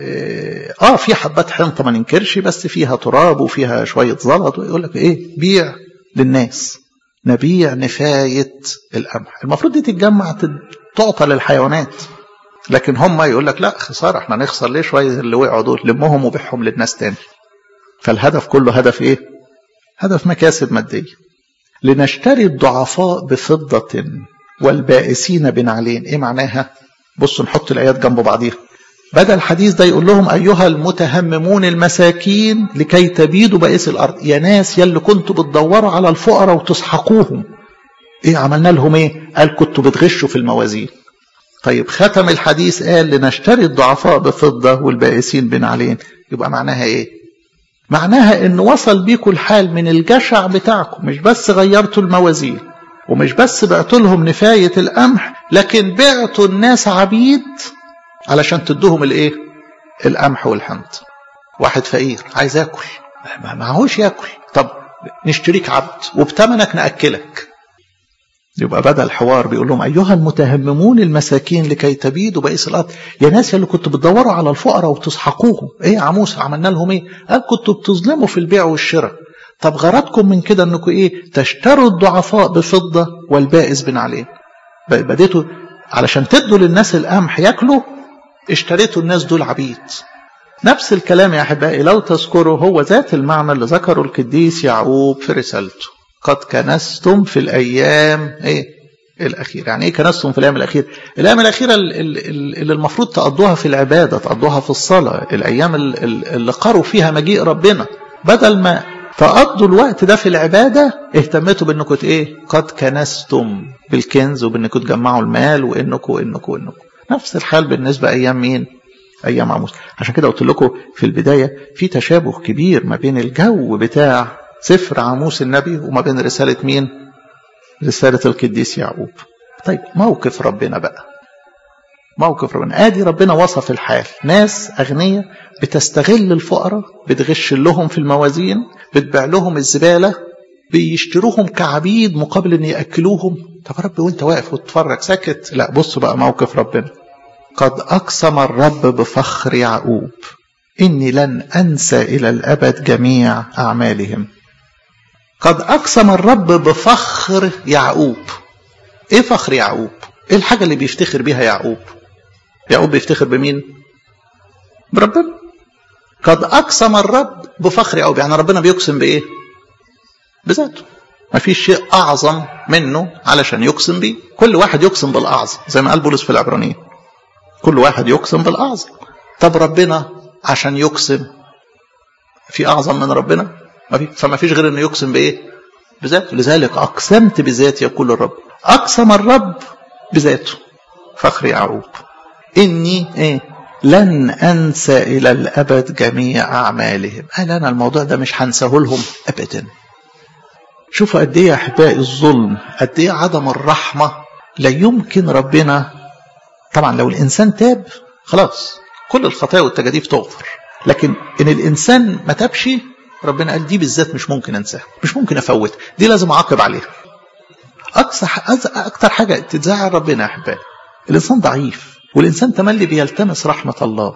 اه في حبات حنطه ما ننكرش بس فيها تراب وفيها شويه زلط ويقول لك ايه بيع للناس نبيع نفايه القمح المفروض دي تتجمع تعطى للحيوانات لكن هم يقول لك لا خساره احنا نخسر ليه شويه اللي وقعوا دول لمهم وبيعهم للناس تاني فالهدف كله هدف ايه هدف مكاسب ماديه لنشتري الضعفاء بفضه والبائسين بنعلين ايه معناها بصوا نحط الايات جنب بعضيها بدل الحديث ده يقول لهم ايها المتهممون المساكين لكي تبيدوا بائس الارض يا ناس يا اللي كنتوا بتدوروا على الفقراء وتسحقوهم ايه عملنا لهم ايه قال كنتوا بتغشوا في الموازين طيب ختم الحديث قال لنشتري الضعفاء بفضة والبائسين بنعلين يبقى معناها ايه معناها ان وصل بيكم الحال من الجشع بتاعكم مش بس غيرتوا الموازين ومش بس بعتوا لهم نفاية القمح لكن بعتوا الناس عبيد علشان تدوهم الايه القمح والحنط واحد فقير عايز ياكل ما معهوش ياكل طب نشتريك عبد وبتمنك ناكلك يبقى بدا الحوار بيقول لهم ايها المتهممون المساكين لكي تبيدوا بئس الارض يا ناس اللي كنتوا بتدوروا على الفقراء وتسحقوهم ايه يا عموس عملنا لهم ايه قال كنتوا بتظلموا في البيع والشراء طب غرضكم من كده انكم ايه تشتروا الضعفاء بفضه والبائس بنعلين بديتوا علشان تدوا للناس القمح ياكلوا اشتريتوا الناس دول عبيد نفس الكلام يا احبائي لو تذكروا هو ذات المعنى اللي ذكره القديس يعقوب في رسالته قد كنستم في الايام ايه الاخيره يعني ايه كنستم في الايام الاخيره الايام الاخيره اللي المفروض تقضوها في العباده تقضوها في الصلاه الايام اللي قروا فيها مجيء ربنا بدل ما تقضوا الوقت ده في العباده اهتمتوا بانكم ايه قد كنستم بالكنز وبانكم تجمعوا المال وانكم وانكم وانكم نفس الحال بالنسبه ايام مين ايام عموس عشان كده قلت لكم في البدايه في تشابه كبير ما بين الجو بتاع سفر عاموس النبي وما بين رسالة مين رسالة القديس يعقوب طيب موقف ربنا بقى موقف ربنا ادي ربنا وصف الحال ناس اغنياء بتستغل الفقراء بتغش لهم في الموازين بتبيع لهم الزبالة بيشتروهم كعبيد مقابل ان ياكلوهم طب يا رب وانت واقف وتتفرج ساكت لا بص بقى موقف ربنا قد اقسم الرب بفخر يعقوب اني لن انسى الى الابد جميع اعمالهم قد أقسم الرب بفخر يعقوب إيه فخر يعقوب إيه الحاجة اللي بيفتخر بيها يعقوب يعقوب بيفتخر بمين بربنا قد أقسم الرب بفخر يعقوب يعني ربنا بيقسم بإيه بذاته ما فيش شيء أعظم منه علشان يقسم بيه كل واحد يقسم بالأعظم زي ما قال بولس في العبرانيين كل واحد يقسم بالأعظم طب ربنا عشان يقسم في أعظم من ربنا ما في فما فيش غير انه يقسم بايه بذاته لذلك اقسمت بذاتي يقول الرب اقسم الرب بذاته فخر يعقوب اني ايه لن انسى الى الابد جميع اعمالهم قال انا الموضوع ده مش هنساه لهم ابدا شوفوا قد ايه يا احبائي الظلم قد ايه عدم الرحمه لا يمكن ربنا طبعا لو الانسان تاب خلاص كل الخطايا والتجاديف تغفر لكن ان الانسان ما تابش ربنا قال دي بالذات مش ممكن انساها مش ممكن افوت دي لازم اعاقب عليها اقصى اكتر حاجه تزعل ربنا يا احبائي الانسان ضعيف والانسان تملي بيلتمس رحمه الله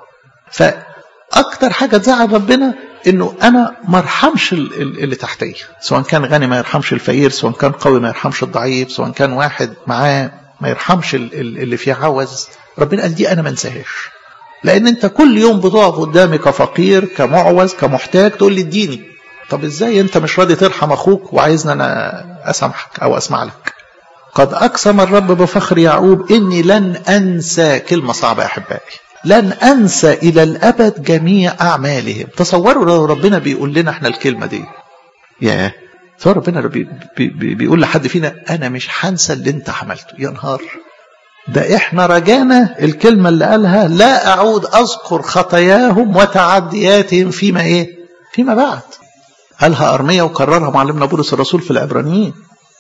فاكتر حاجه تزعل ربنا انه انا ما ارحمش اللي تحتيه سواء كان غني ما يرحمش الفقير سواء كان قوي ما يرحمش الضعيف سواء كان واحد معاه ما يرحمش اللي فيه عوز ربنا قال دي انا ما انساهاش لان انت كل يوم بتقف قدامي كفقير كمعوز كمحتاج تقول لي اديني طب ازاي انت مش راضي ترحم اخوك وعايزني انا اسامحك او اسمع لك قد اقسم الرب بفخر يعقوب اني لن انسى كلمه صعبه يا احبائي لن انسى الى الابد جميع اعمالهم تصوروا لو ربنا بيقول لنا احنا الكلمه دي ياه تصور ربنا بي بي بيقول لحد فينا انا مش هنسى اللي انت عملته يا نهار ده احنا رجانا الكلمة اللي قالها لا اعود اذكر خطاياهم وتعدياتهم فيما ايه فيما بعد قالها ارميا وكررها معلمنا بولس الرسول في العبرانيين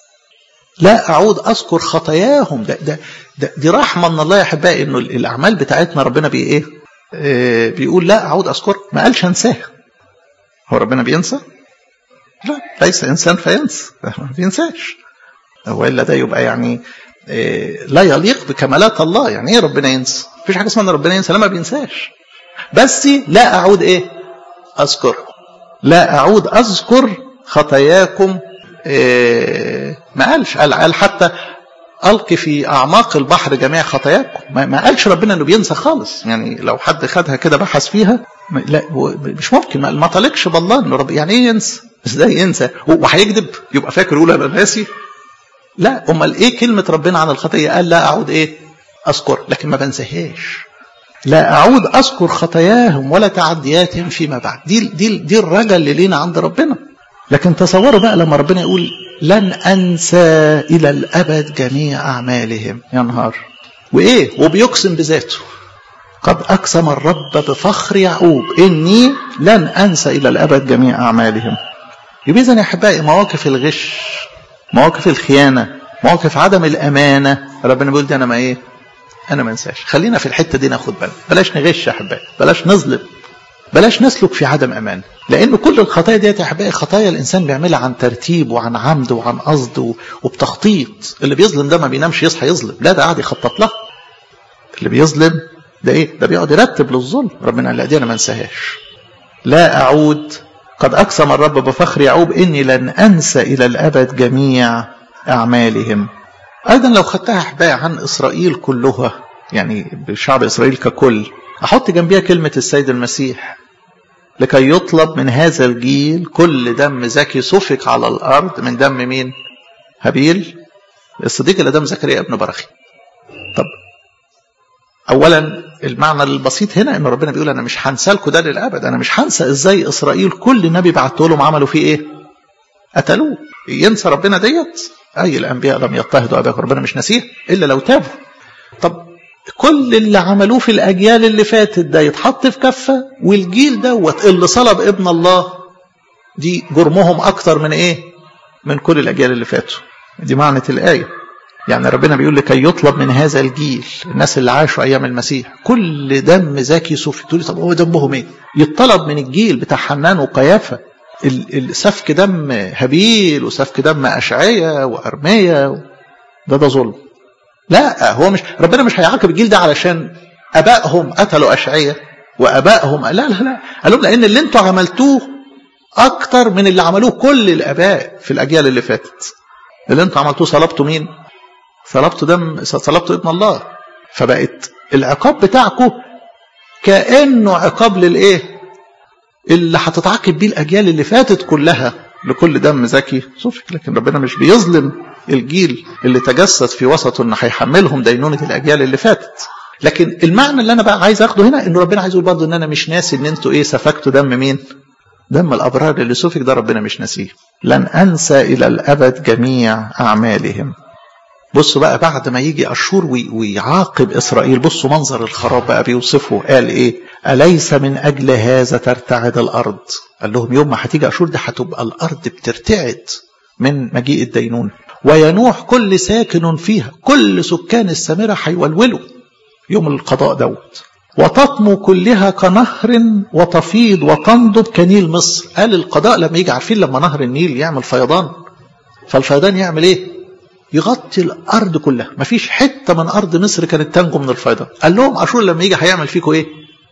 لا اعود اذكر خطاياهم ده, ده, ده دي رحمه من الله يا احبائي انه الاعمال بتاعتنا ربنا بي ايه آه بيقول لا اعود اذكر ما قالش انساها هو ربنا بينسى لا ليس انسان فينسى ما بينساش والا ده يبقى يعني إيه لا يليق بكمالات الله يعني ايه ربنا ينسى مفيش حاجه اسمها ان ربنا ينسى لا ما بينساش بس لا اعود ايه اذكر لا اعود اذكر خطاياكم إيه ما قالش قال, قال حتى القي في اعماق البحر جميع خطاياكم ما, ما قالش ربنا انه بينسى خالص يعني لو حد خدها كده بحث فيها لا مش ممكن ما طالقش بالله انه رب يعني ايه ينسى ازاي ينسى وهيكذب يبقى فاكر يقول انا ناسي لا امال ايه كلمه ربنا عن الخطيه قال لا اعود ايه اذكر لكن ما بنساهاش لا اعود اذكر خطاياهم ولا تعدياتهم فيما بعد دي دي دي الرجا اللي لينا عند ربنا لكن تصوروا بقى لما ربنا يقول لن انسى الى الابد جميع اعمالهم يا نهار وايه وبيقسم بذاته قد اقسم الرب بفخر يعقوب اني لن انسى الى الابد جميع اعمالهم يبقى اذا يا احبائي مواقف الغش مواقف الخيانه مواقف عدم الامانه ربنا بيقول دي انا ما ايه انا ما انساش خلينا في الحته دي ناخد بالنا بلاش نغش يا احبائي بلاش نظلم بلاش نسلك في عدم امان لان كل الخطايا ديت يا احبائي خطايا الانسان بيعملها عن ترتيب وعن عمد وعن قصد وبتخطيط اللي بيظلم ده ما بينامش يصحى يظلم لا ده قاعد يخطط لها اللي بيظلم ده ايه ده بيقعد يرتب للظلم ربنا قال لا دي انا ما انساهاش لا اعود قد اقسم الرب بفخر يعقوب اني لن انسى الى الابد جميع اعمالهم ايضا لو خدتها احبائي عن اسرائيل كلها يعني بشعب اسرائيل ككل احط جنبيها كلمه السيد المسيح لكي يطلب من هذا الجيل كل دم زكي سفك على الارض من دم مين هابيل الصديق اللي دم زكريا ابن برخي طب اولا المعنى البسيط هنا ان ربنا بيقول انا مش هنسى لكم ده للابد انا مش هنسى ازاي اسرائيل كل نبي بعته لهم عملوا فيه ايه قتلوه ينسى ربنا ديت اي الانبياء لم يضطهدوا اباك ربنا مش ناسيه الا لو تابوا طب كل اللي عملوه في الاجيال اللي فاتت ده يتحط في كفه والجيل دوت اللي صلب ابن الله دي جرمهم اكتر من ايه من كل الاجيال اللي فاتوا دي معنى الايه يعني ربنا بيقول لكي يطلب من هذا الجيل الناس اللي عاشوا ايام المسيح كل دم زكي صوفي تقولي طب هو دمهم ايه يطلب من الجيل بتاع حنان وقيافه سفك دم هابيل وسفك دم اشعيا وارميا ده ده ظلم لا هو مش ربنا مش هيعاقب الجيل ده علشان ابائهم قتلوا اشعيا وابائهم لا لا لا قال لهم لان اللي انتوا عملتوه اكتر من اللي عملوه كل الاباء في الاجيال اللي فاتت اللي انتوا عملتوه صلبتوا مين صلبتوا دم صلبتوا ابن الله فبقت العقاب بتاعكم كانه عقاب للايه اللي هتتعاقب بيه الاجيال اللي فاتت كلها لكل دم زكي سفك لكن ربنا مش بيظلم الجيل اللي تجسد في وسطه انه هيحملهم دينونه الاجيال اللي فاتت لكن المعنى اللي انا بقى عايز اخده هنا ان ربنا عايز يقول برضه ان انا مش ناسي ان انتوا ايه سفكتوا دم مين دم الابرار اللي سفك ده ربنا مش ناسيه لن انسى الى الابد جميع اعمالهم بصوا بقى بعد ما يجي اشور ويعاقب اسرائيل بصوا منظر الخراب بقى بيوصفه قال ايه اليس من اجل هذا ترتعد الارض قال لهم يوم ما هتيجي اشور ده هتبقى الارض بترتعد من مجيء الدينون وينوح كل ساكن فيها كل سكان السامرة هيولولوا يوم القضاء دوت وتطمو كلها كنهر وتفيض وتنضب كنيل مصر قال القضاء لما يجي عارفين لما نهر النيل يعمل فيضان فالفيضان يعمل ايه يغطي الارض كلها مفيش حته من ارض مصر كانت تنجو من الفيضان قال لهم اشور لما يجي هيعمل فيكم ايه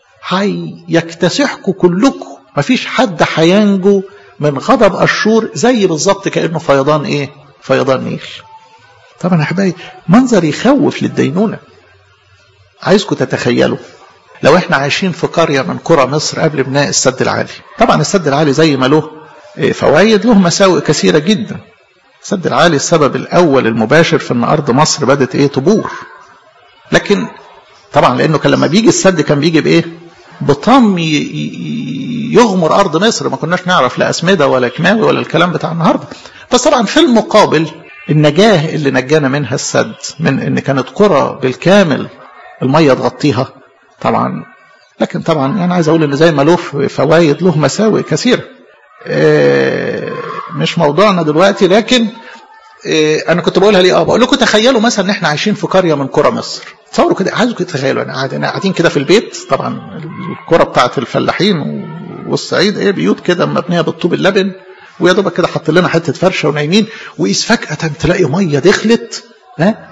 هيكتسحكم كلكم مفيش حد هينجو من غضب اشور زي بالظبط كانه فيضان ايه فيضان نيل طبعا يا حبايبي منظر يخوف للدينونه عايزكم تتخيلوا لو احنا عايشين في قريه من قرى مصر قبل بناء السد العالي طبعا السد العالي زي ما له فوائد له مساوئ كثيره جدا السد العالي السبب الاول المباشر في ان ارض مصر بدات ايه تبور لكن طبعا لانه كان لما بيجي السد كان بيجي بايه بطم يغمر ارض مصر ما كناش نعرف لا اسمده ولا كيماوي ولا الكلام بتاع النهارده بس طبعا في المقابل النجاه اللي نجانا منها السد من ان كانت قرى بالكامل الميه تغطيها طبعا لكن طبعا انا عايز اقول ان زي ما له فوائد له مساوئ كثيره مش موضوعنا دلوقتي لكن انا كنت بقولها ليه اه بقول لكم تخيلوا مثلا ان احنا عايشين في قريه من قرى مصر تصوروا كده عايزكم تتخيلوا انا قاعدين قاعدين كده في البيت طبعا القرى بتاعت الفلاحين والصعيد ايه بيوت كده مبنيه بالطوب اللبن ويا دوبك كده حط لنا حته فرشه ونايمين وقيس فجاه تلاقي ميه دخلت ها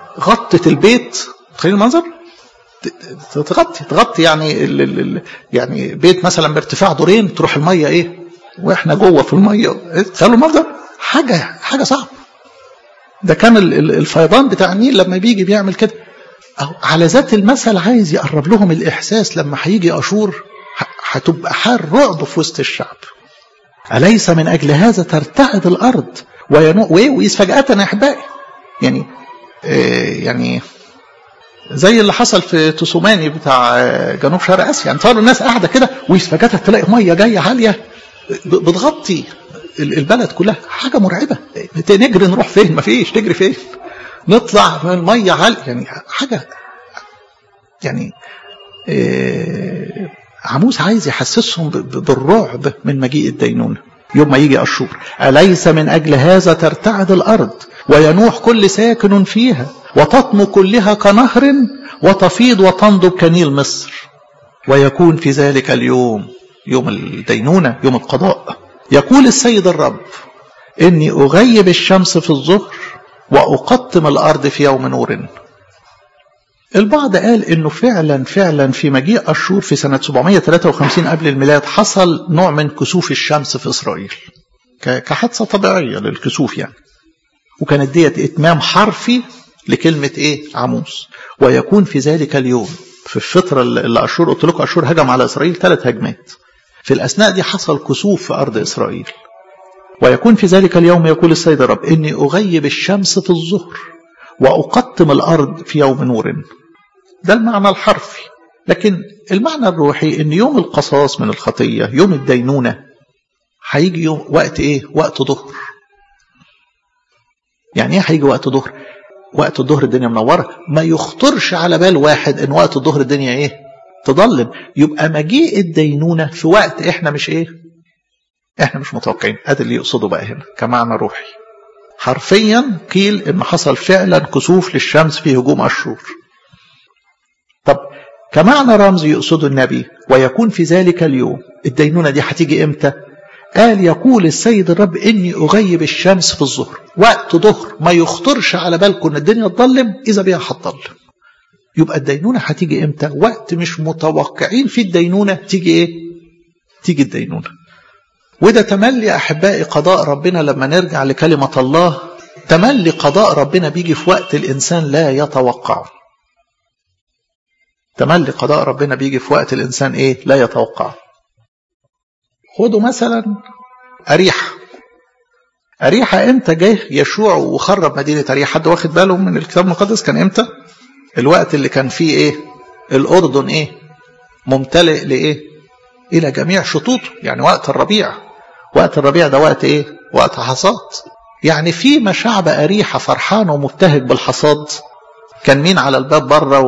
غطت البيت تخيل المنظر تغطي تغطي يعني ال ال يعني بيت مثلا بارتفاع دورين تروح الميه ايه واحنا جوه في الميه تخيلوا المنظر حاجه حاجه صعبه ده كان الفيضان بتاع النيل لما بيجي بيعمل كده أو على ذات المثل عايز يقرب لهم الإحساس لما هيجي أشور هتبقى حال رعب في وسط الشعب أليس من أجل هذا ترتعد الأرض ويئوس فجأة يا أحبائي يعني آه يعني زي اللي حصل في تسوماني بتاع جنوب شرق اسيا يعني صاروا الناس قاعده كده وفجاه تلاقي ميه جايه عاليه بتغطي البلد كلها حاجه مرعبه نجري نروح فين مفيش تجري فين نطلع من الميه عاليه يعني حاجه يعني إيه عموس عايز يحسسهم بالرعب من مجيء الدينونه يوم ما يجي اشور اليس من اجل هذا ترتعد الارض وينوح كل ساكن فيها وتطم كلها كنهر وتفيض وتنضب كنيل مصر ويكون في ذلك اليوم يوم الدينونة يوم القضاء يقول السيد الرب إني أغيب الشمس في الظهر وأقطم الأرض في يوم نور البعض قال إنه فعلا فعلا في مجيء أشور في سنة 753 قبل الميلاد حصل نوع من كسوف الشمس في إسرائيل كحادثة طبيعية للكسوف يعني وكانت ديت إتمام حرفي لكلمة إيه عموس ويكون في ذلك اليوم في الفترة اللي أشور قلت لكم أشور هجم على إسرائيل ثلاث هجمات في الأثناء دي حصل كسوف في أرض إسرائيل ويكون في ذلك اليوم يقول السيد الرب إني أغيب الشمس في الظهر وأقطم الأرض في يوم نور ده المعنى الحرفي لكن المعنى الروحي إن يوم القصاص من الخطية يوم الدينونة هيجي يوم وقت إيه وقت ظهر يعني إيه هيجي وقت ظهر وقت الظهر الدنيا منورة ما يخطرش على بال واحد ان وقت الظهر الدنيا ايه تضلم يبقى مجيء الدينونة في وقت احنا مش ايه احنا مش متوقعين هذا اللي يقصده بقى هنا كمعنى روحي حرفيا قيل ان حصل فعلا كسوف للشمس في هجوم اشور طب كمعنى رمزي يقصده النبي ويكون في ذلك اليوم الدينونة دي هتيجي امتى قال يقول السيد الرب إني أغيب الشمس في الظهر وقت ظهر ما يخطرش على بالكم إن الدنيا تضلم إذا بيها هتضلم يبقى الدينونة هتيجي إمتى وقت مش متوقعين في الدينونة تيجي إيه تيجي الدينونة وده تملي أحبائي قضاء ربنا لما نرجع لكلمة الله تملي قضاء ربنا بيجي في وقت الإنسان لا يتوقعه تملي قضاء ربنا بيجي في وقت الإنسان إيه لا يتوقعه خدوا مثلا أريحة أريحة إمتى جه يشوع وخرب مدينة أريحة حد واخد باله من الكتاب المقدس كان إمتى الوقت اللي كان فيه إيه الأردن إيه ممتلئ لإيه إلى جميع شطوطه يعني وقت الربيع وقت الربيع ده وقت إيه وقت حصاد يعني في ما شعب أريحة فرحان ومبتهج بالحصاد كان مين على الباب بره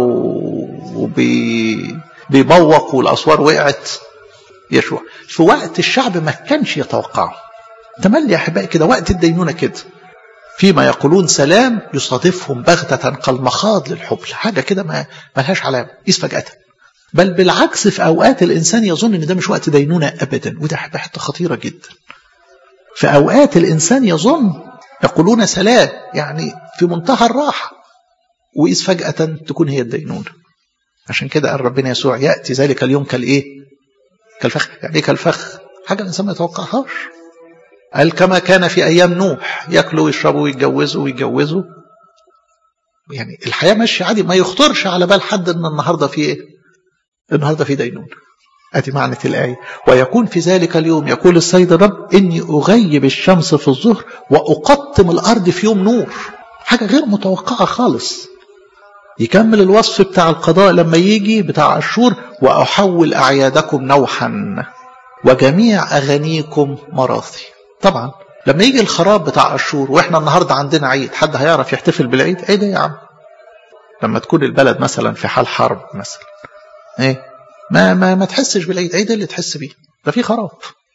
وبيبوق والأسوار وقعت يشوع في وقت الشعب ما كانش يتوقعه تملي يا احبائي كده وقت الدينونه كده فيما يقولون سلام يصادفهم بغتة كالمخاض للحبل حاجة كده ما ملهاش علامة قيس فجأة بل بالعكس في أوقات الإنسان يظن إن ده مش وقت دينونة أبدا وده حتة خطيرة جدا في أوقات الإنسان يظن يقولون سلام يعني في منتهى الراحة وإذ فجأة تكون هي الدينونة عشان كده قال ربنا يسوع يأتي ذلك اليوم كالإيه كالفخ يعني ايه كالفخ حاجة الإنسان ما يتوقعهاش قال كما كان في أيام نوح يأكلوا ويشربوا ويتجوزوا ويتجوزوا يعني الحياة ماشية عادي ما يخطرش على بال حد إن النهاردة في إيه النهاردة في دينون أدي معنى الآية ويكون في ذلك اليوم يقول السيد الرب إني أغيب الشمس في الظهر وأقطم الأرض في يوم نور حاجة غير متوقعة خالص يكمل الوصف بتاع القضاء لما يجي بتاع الشور وأحول أعيادكم نوحا وجميع أغانيكم مراثي طبعا لما يجي الخراب بتاع أشور وإحنا النهاردة عندنا عيد حد هيعرف يحتفل بالعيد عيد يا عم لما تكون البلد مثلا في حال حرب مثلا ايه ما ما ما تحسش بالعيد عيد اللي تحس بيه ده في خراب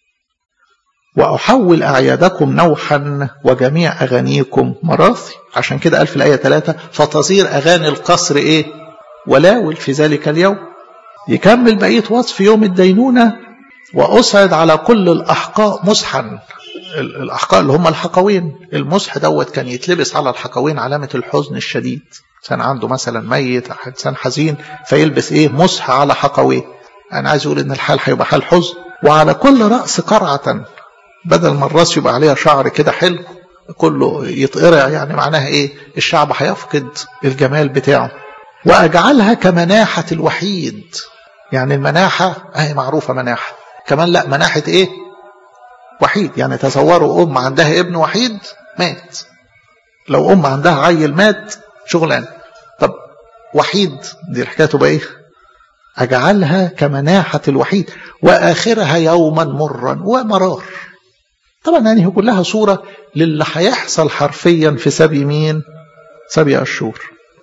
وأحول أعيادكم نوحا وجميع أغانيكم مراثي عشان كده قال في الآية 3 فتصير أغاني القصر إيه ولاول في ذلك اليوم يكمل بقية وصف يوم الدينونة وأسعد على كل الأحقاء مسحا الأحقاء اللي هم الحقوين المسح دوت كان يتلبس على الحقوين علامة الحزن الشديد إنسان عنده مثلا ميت إنسان حزين فيلبس إيه مسح على حقويه أنا عايز أقول إن الحال هيبقى حال حزن وعلى كل رأس قرعة بدل ما الراس يبقى عليها شعر كده حلو كله يتقرع يعني معناها إيه الشعب هيفقد الجمال بتاعه وأجعلها كمناحة الوحيد يعني المناحة أهي معروفة مناحة كمان لا مناحة إيه وحيد يعني تصوروا أم عندها ابن وحيد مات لو أم عندها عيل مات شغلان طب وحيد دي الحكاية تبقى إيه أجعلها كمناحة الوحيد وآخرها يوما مرا ومرار طبعا يعني هي كلها صورة للي هيحصل حرفيا في سبي مين سبي أشور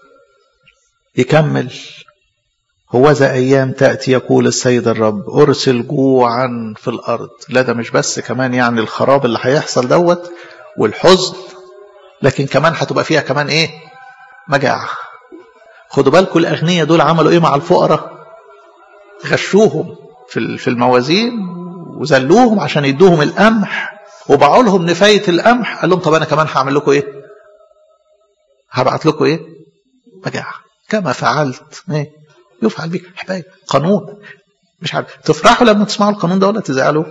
يكمل هوذا أيام تأتي يقول السيد الرب أرسل جوعا في الأرض لا ده مش بس كمان يعني الخراب اللي هيحصل دوت والحزن لكن كمان هتبقى فيها كمان إيه مجاعة خدوا بالكم الأغنياء دول عملوا إيه مع الفقراء غشوهم في في الموازين وذلوهم عشان يدوهم القمح وباعوا لهم نفاية القمح قال لهم طب أنا كمان هعمل لكم إيه هبعت لكم إيه مجاعة كما فعلت إيه يفعل بك احبائي قانون مش عارف تفرحوا لما تسمعوا القانون ده ولا تزعلوا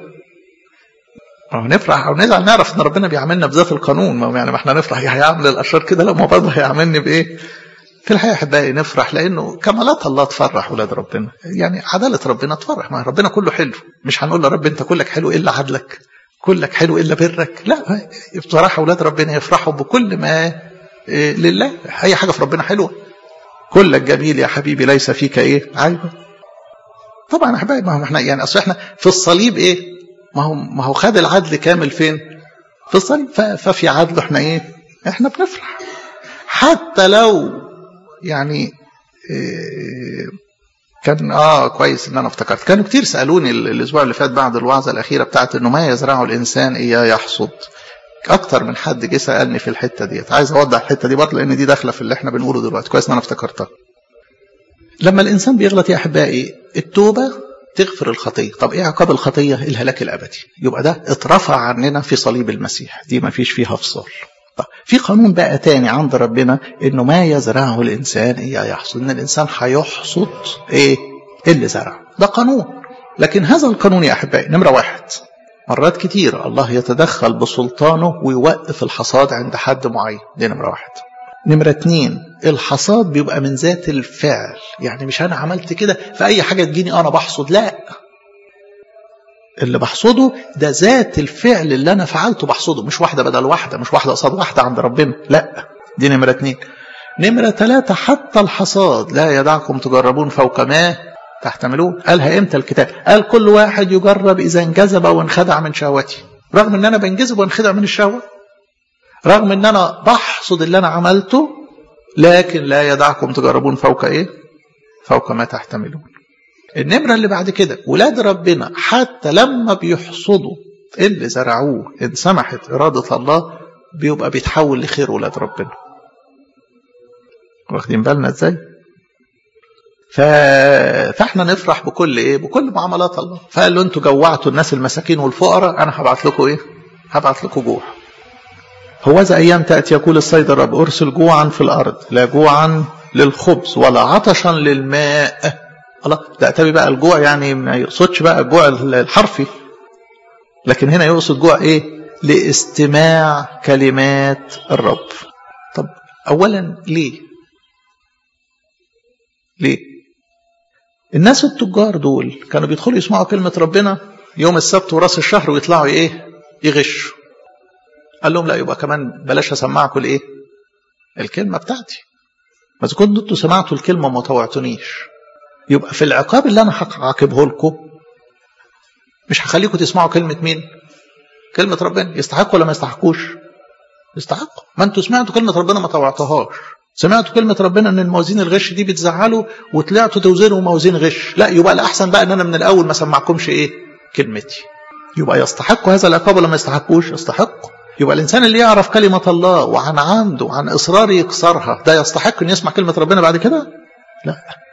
أو نفرح او نزعل نعرف ان ربنا بيعاملنا بذات القانون ما يعني ما احنا نفرح هيعمل الاشرار كده لما برضه هيعاملني بايه في الحقيقه احبائي نفرح لانه كمالات الله تفرح اولاد ربنا يعني عداله ربنا تفرح ما ربنا كله حلو مش هنقول له رب انت كلك حلو الا عدلك كلك حلو الا برك لا بصراحه اولاد ربنا يفرحوا بكل ما لله اي حاجه في ربنا حلوه كلك جميل يا حبيبي ليس فيك ايه عيبه طبعا احبائي ما هو احنا يعني اصل احنا في الصليب ايه ما هو ما هو خد العدل كامل فين في الصليب ففي عدل احنا ايه احنا بنفرح حتى لو يعني إيه كان اه كويس ان انا افتكرت كانوا كتير سالوني الاسبوع اللي فات بعد الوعظه الاخيره بتاعت انه ما يزرعه الانسان اياه يحصد اكتر من حد جه سالني في الحته ديت عايز اوضح الحته دي برضه لان دي داخله في اللي احنا بنقوله دلوقتي كويس ان انا افتكرتها لما الانسان بيغلط يا احبائي التوبه تغفر الخطيه طب ايه عقاب الخطيه الهلاك الابدي يبقى ده اترفع عننا في صليب المسيح دي ما فيش فيها فصال طب في قانون بقى تاني عند ربنا انه ما يزرعه الانسان اياه يحصد ان الانسان هيحصد ايه اللي زرعه ده قانون لكن هذا القانون يا احبائي نمره واحد مرات كتير الله يتدخل بسلطانه ويوقف الحصاد عند حد معين دي نمرة واحد نمرة اتنين الحصاد بيبقى من ذات الفعل يعني مش أنا عملت كده فأي حاجة تجيني أنا بحصد لا اللي بحصده ده ذات الفعل اللي أنا فعلته بحصده مش واحدة بدل واحدة مش واحدة قصاد واحدة عند ربنا لا دي نمرة اتنين نمرة ثلاثة حتى الحصاد لا يدعكم تجربون فوق ما تحتملون قالها امتى الكتاب قال كل واحد يجرب اذا انجذب وانخدع من شهوتي رغم ان انا بنجذب وانخدع من الشهوه رغم ان انا بحصد اللي انا عملته لكن لا يدعكم تجربون فوق ايه فوق ما تحتملون النمرة اللي بعد كده ولاد ربنا حتى لما بيحصدوا اللي زرعوه ان سمحت إرادة الله بيبقى بيتحول لخير ولاد ربنا واخدين بالنا ازاي ف... فاحنا نفرح بكل ايه بكل معاملات الله فقال له انتوا جوعتوا الناس المساكين والفقراء انا هبعت لكم ايه هبعت لكم جوع هوذا ايام تاتي يقول السيد الرب ارسل جوعا في الارض لا جوعا للخبز ولا عطشا للماء الله ده اتبي بقى الجوع يعني ما يقصدش بقى الجوع الحرفي لكن هنا يقصد جوع ايه لاستماع كلمات الرب طب اولا ليه ليه الناس التجار دول كانوا بيدخلوا يسمعوا كلمة ربنا يوم السبت وراس الشهر ويطلعوا ايه يغشوا قال لهم لا يبقى كمان بلاش اسمعكم الايه الكلمة بتاعتي ما اذا كنتوا انتوا سمعتوا الكلمة وما طوعتونيش يبقى في العقاب اللي انا هعاقبه لكم مش هخليكم تسمعوا كلمة مين كلمة ربنا يستحقوا ولا ما يستحقوش يستحقوا ما انتوا سمعتوا كلمة ربنا ما طوعتوهاش سمعتوا كلمة ربنا ان الموازين الغش دي بتزعلوا وطلعتوا توزنوا موازين غش لا يبقى الاحسن بقى ان انا من الاول ما سمعكمش ايه كلمتي يبقى يستحقوا هذا العقاب ولا ما يستحقوش يستحقوا يبقى الانسان اللي يعرف كلمة الله وعن عنده وعن اصرار يكسرها ده يستحق ان يسمع كلمة ربنا بعد كده لا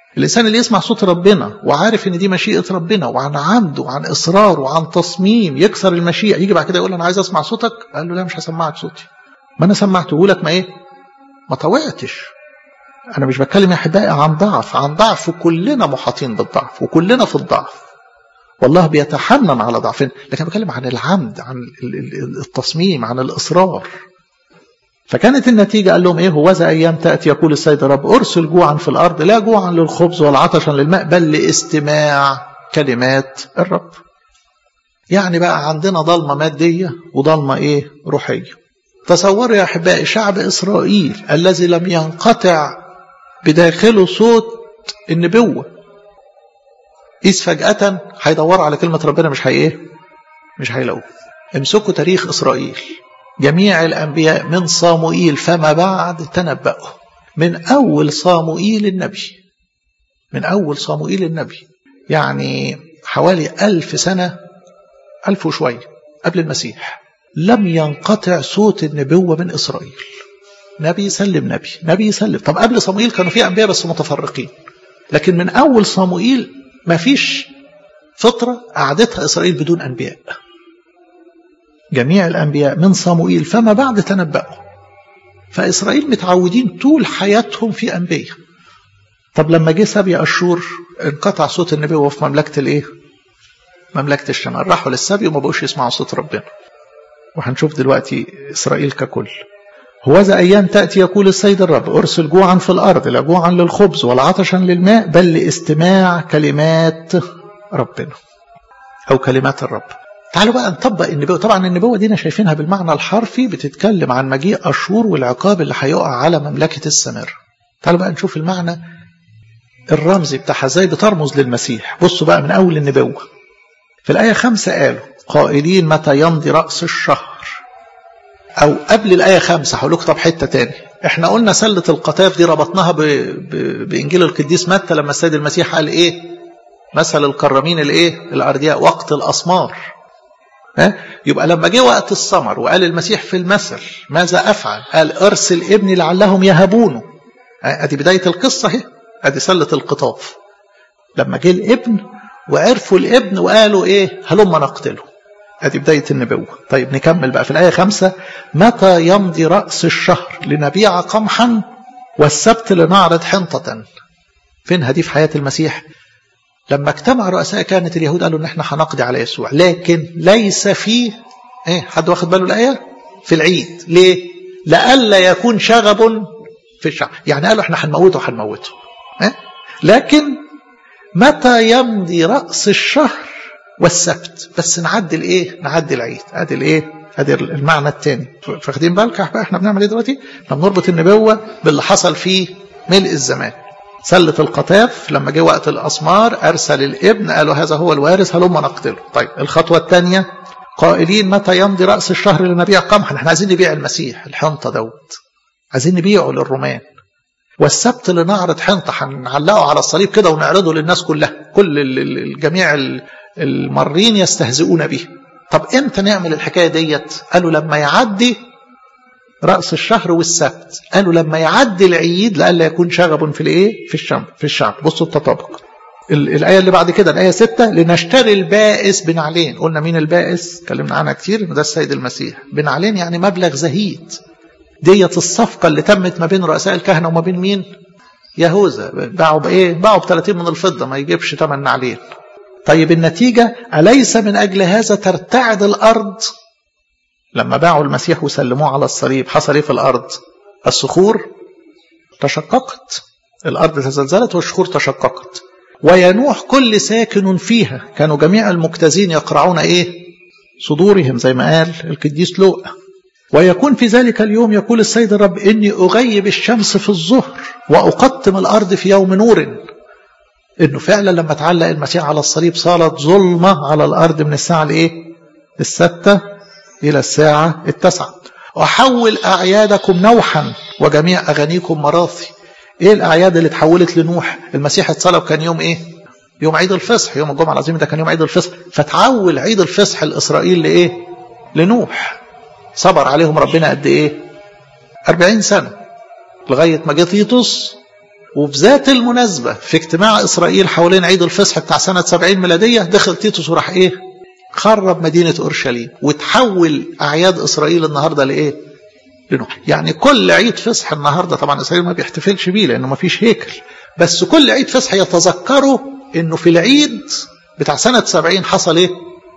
الإنسان اللي يسمع صوت ربنا وعارف إن دي مشيئة ربنا وعن عمد وعن إصرار وعن تصميم يكسر المشيئة يجي بعد كده يقول أنا عايز أسمع صوتك قال له لا مش هسمعك صوتي ما أنا سمعته لك ما إيه ما طوعتش أنا مش بتكلم يا أحبائي عن ضعف عن ضعف كلنا محاطين بالضعف وكلنا في الضعف والله بيتحنن على ضعفنا لكن بتكلم عن العمد عن التصميم عن الإصرار فكانت النتيجة قال لهم إيه هوذا أيام تأتي يقول السيد رب أرسل جوعا في الأرض لا جوعا للخبز ولا عطشا للماء بل لاستماع كلمات الرب يعني بقى عندنا ضلمة مادية وضلمة إيه روحية تصوروا يا أحبائي شعب إسرائيل الذي لم ينقطع بداخله صوت النبوة إذ فجأة هيدوروا على كلمة ربنا مش هي إيه مش هيلاقوه امسكوا تاريخ إسرائيل جميع الأنبياء من صاموئيل فما بعد تنبأوا من أول صاموئيل النبي من أول صاموئيل النبي يعني حوالي ألف سنة ألف وشوية قبل المسيح لم ينقطع صوت النبوة من إسرائيل نبي يسلم نبي نبي يسلم طب قبل صموئيل كانوا في أنبياء بس متفرقين لكن من أول صموئيل ما فيش فترة قعدتها إسرائيل بدون أنبياء جميع الأنبياء من صموئيل فما بعد تنبأوا فإسرائيل متعودين طول حياتهم في أنبياء طب لما جه سبي أشور انقطع صوت النبوة في مملكة الإيه؟ مملكة الشمال راحوا للسبي وما بقوش يسمعوا صوت ربنا وهنشوف دلوقتي إسرائيل ككل هوذا أيام تأتي يقول السيد الرب أرسل جوعا في الأرض لا جوعا للخبز ولا عطشا للماء بل لاستماع كلمات ربنا أو كلمات الرب تعالوا بقى نطبق النبوة طبعا النبوة دي شايفينها بالمعنى الحرفي بتتكلم عن مجيء أشور والعقاب اللي هيقع على مملكة السمر تعالوا بقى نشوف المعنى الرمزي بتاعها ازاي بترمز للمسيح بصوا بقى من أول النبوة في الآية خمسة قالوا قائلين متى يمضي رأس الشهر أو قبل الآية خمسة هقول لكم طب حتة تاني احنا قلنا سلة القطاف دي ربطناها ب... ب... بإنجيل القديس متى لما السيد المسيح قال إيه مثل الكرامين الإيه الأردياء وقت الأسمار ها؟ يبقى لما جه وقت السمر وقال المسيح في المثل ماذا أفعل قال أرسل ابني لعلهم يهبونه أدي بداية القصة اهي أدي سلة القطاف لما جه الابن وعرفوا الابن وقالوا إيه هلما نقتله ادي بداية النبوة طيب نكمل بقى في الآية خمسة متى يمضي رأس الشهر لنبيع قمحا والسبت لنعرض حنطة فينها دي في حياة المسيح لما اجتمع رؤساء كانت اليهود قالوا ان احنا هنقضي على يسوع لكن ليس فيه ايه حد واخد باله الآية في العيد ليه لئلا يكون شغب في الشعب يعني قالوا احنا هنموته هنموته إيه؟ لكن متى يمضي رأس الشهر والسبت بس نعدل ايه نعدل العيد ادي الايه ادي المعنى الثاني فاخدين بالك احنا بنعمل ايه دلوقتي احنا بنربط النبوه باللي حصل في ملء الزمان سلة القطاف لما جه وقت الأسمار أرسل الابن قالوا هذا هو الوارث هلما نقتله طيب الخطوة الثانية قائلين متى يمضي رأس الشهر لنبيع قمحا احنا عايزين نبيع المسيح الحنطة دوت عايزين نبيعه للرومان والسبت لنعرض حنطة هنعلقه على الصليب كده ونعرضه للناس كلها كل الجميع المارين يستهزئون به طب امتى نعمل الحكايه ديت قالوا لما يعدي راس الشهر والسبت قالوا لما يعدي العيد لئلا يكون شغب في الايه في الشعب في الشعب بصوا التطابق الآية اللي بعد كده الآية ستة لنشتري البائس بنعلين قلنا مين البائس اتكلمنا عنها كتير ده السيد المسيح بنعلين يعني مبلغ زهيد ديت الصفقة اللي تمت ما بين رؤساء الكهنة وما بين مين يهوذا باعوا بإيه باعوا ب 30 من الفضة ما يجيبش ثمن نعلين طيب النتيجة أليس من أجل هذا ترتعد الأرض لما باعوا المسيح وسلموه على الصليب حصل ايه في الأرض الصخور تشققت الأرض تزلزلت والصخور تشققت وينوح كل ساكن فيها كانوا جميع المجتازين يقرعون ايه صدورهم زي ما قال القديس لوقا ويكون في ذلك اليوم يقول السيد الرب إني أغيب الشمس في الظهر وأقطم الأرض في يوم نور انه فعلا لما تعلق المسيح على الصليب صارت ظلمة على الارض من الساعة الايه الستة الى الساعة التاسعة احول اعيادكم نوحا وجميع اغانيكم مراثي ايه الاعياد اللي اتحولت لنوح المسيح اتصلب كان يوم ايه يوم عيد الفصح يوم الجمعة العظيم ده كان يوم عيد الفصح فتحول عيد الفصح الاسرائيل لايه لنوح صبر عليهم ربنا قد ايه أربعين سنة لغاية ما جه تيتوس وفي ذات المناسبة في اجتماع إسرائيل حوالين عيد الفصح بتاع سنة 70 ميلادية دخل تيتوس وراح إيه خرب مدينة أورشليم وتحول أعياد إسرائيل النهاردة لإيه لنوح يعني كل عيد فصح النهاردة طبعا إسرائيل ما بيحتفلش بيه لأنه ما فيش هيكل بس كل عيد فصح يتذكروا إنه في العيد بتاع سنة 70 حصل إيه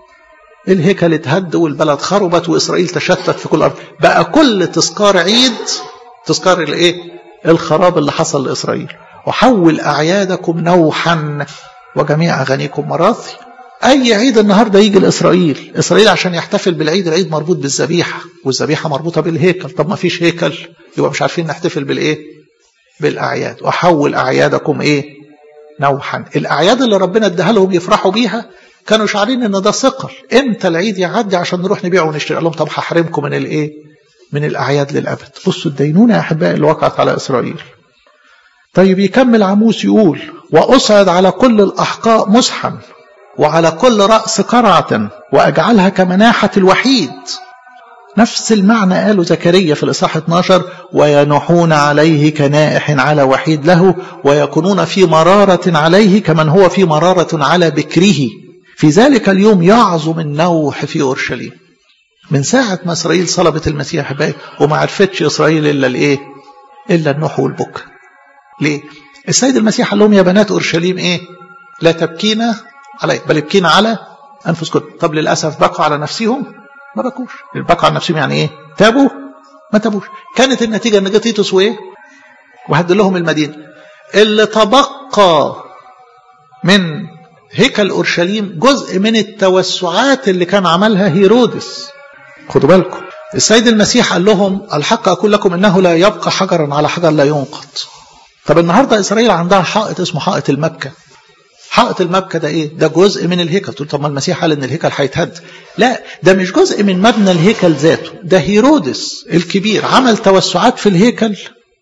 الهيكل اتهد والبلد خربت وإسرائيل تشتت في كل أرض بقى كل تذكار عيد تذكار الإيه الخراب اللي حصل لإسرائيل وحول أعيادكم نوحا وجميع أغانيكم مراثي أي عيد النهاردة يجي لإسرائيل إسرائيل عشان يحتفل بالعيد العيد مربوط بالذبيحة والذبيحة مربوطة بالهيكل طب ما فيش هيكل يبقى مش عارفين نحتفل بالإيه بالأعياد وحول أعيادكم إيه نوحا الأعياد اللي ربنا اداها لهم يفرحوا بيها كانوا شعارين ان ده ثقل امتى العيد يعدي عشان نروح نبيع ونشتري قال لهم طب هحرمكم من الايه من الاعياد للابد بصوا الدينونه يا احبائي اللي وقعت على اسرائيل طيب يكمل عموس يقول واصعد على كل الاحقاء مسحا وعلى كل راس قرعه واجعلها كمناحه الوحيد نفس المعنى قاله زكريا في الإصحاح 12 وينوحون عليه كنائح على وحيد له ويكونون في مرارة عليه كمن هو في مرارة على بكره في ذلك اليوم يعظم النوح في أورشليم من ساعة ما إسرائيل صلبت المسيح باي وما عرفتش إسرائيل إلا الإيه إلا النوح والبكا ليه السيد المسيح قال لهم يا بنات أورشليم إيه لا تبكين علي بل ابكين على أنفسكم طب للأسف بكوا على نفسهم ما بكوش بكوا على نفسهم يعني إيه تابوا ما تابوش كانت النتيجة أن جه تيتوس وإيه وهد لهم المدينة اللي تبقى من هيكل اورشليم جزء من التوسعات اللي كان عملها هيرودس خدوا بالكم السيد المسيح قال لهم الحق اقول لكم انه لا يبقى حجرا على حجر لا ينقض طب النهارده اسرائيل عندها حائط اسمه حائط المبكى حائط المبكى ده ايه ده جزء من الهيكل تقول طب ما المسيح قال ان الهيكل هيتهد لا ده مش جزء من مبنى الهيكل ذاته ده هيرودس الكبير عمل توسعات في الهيكل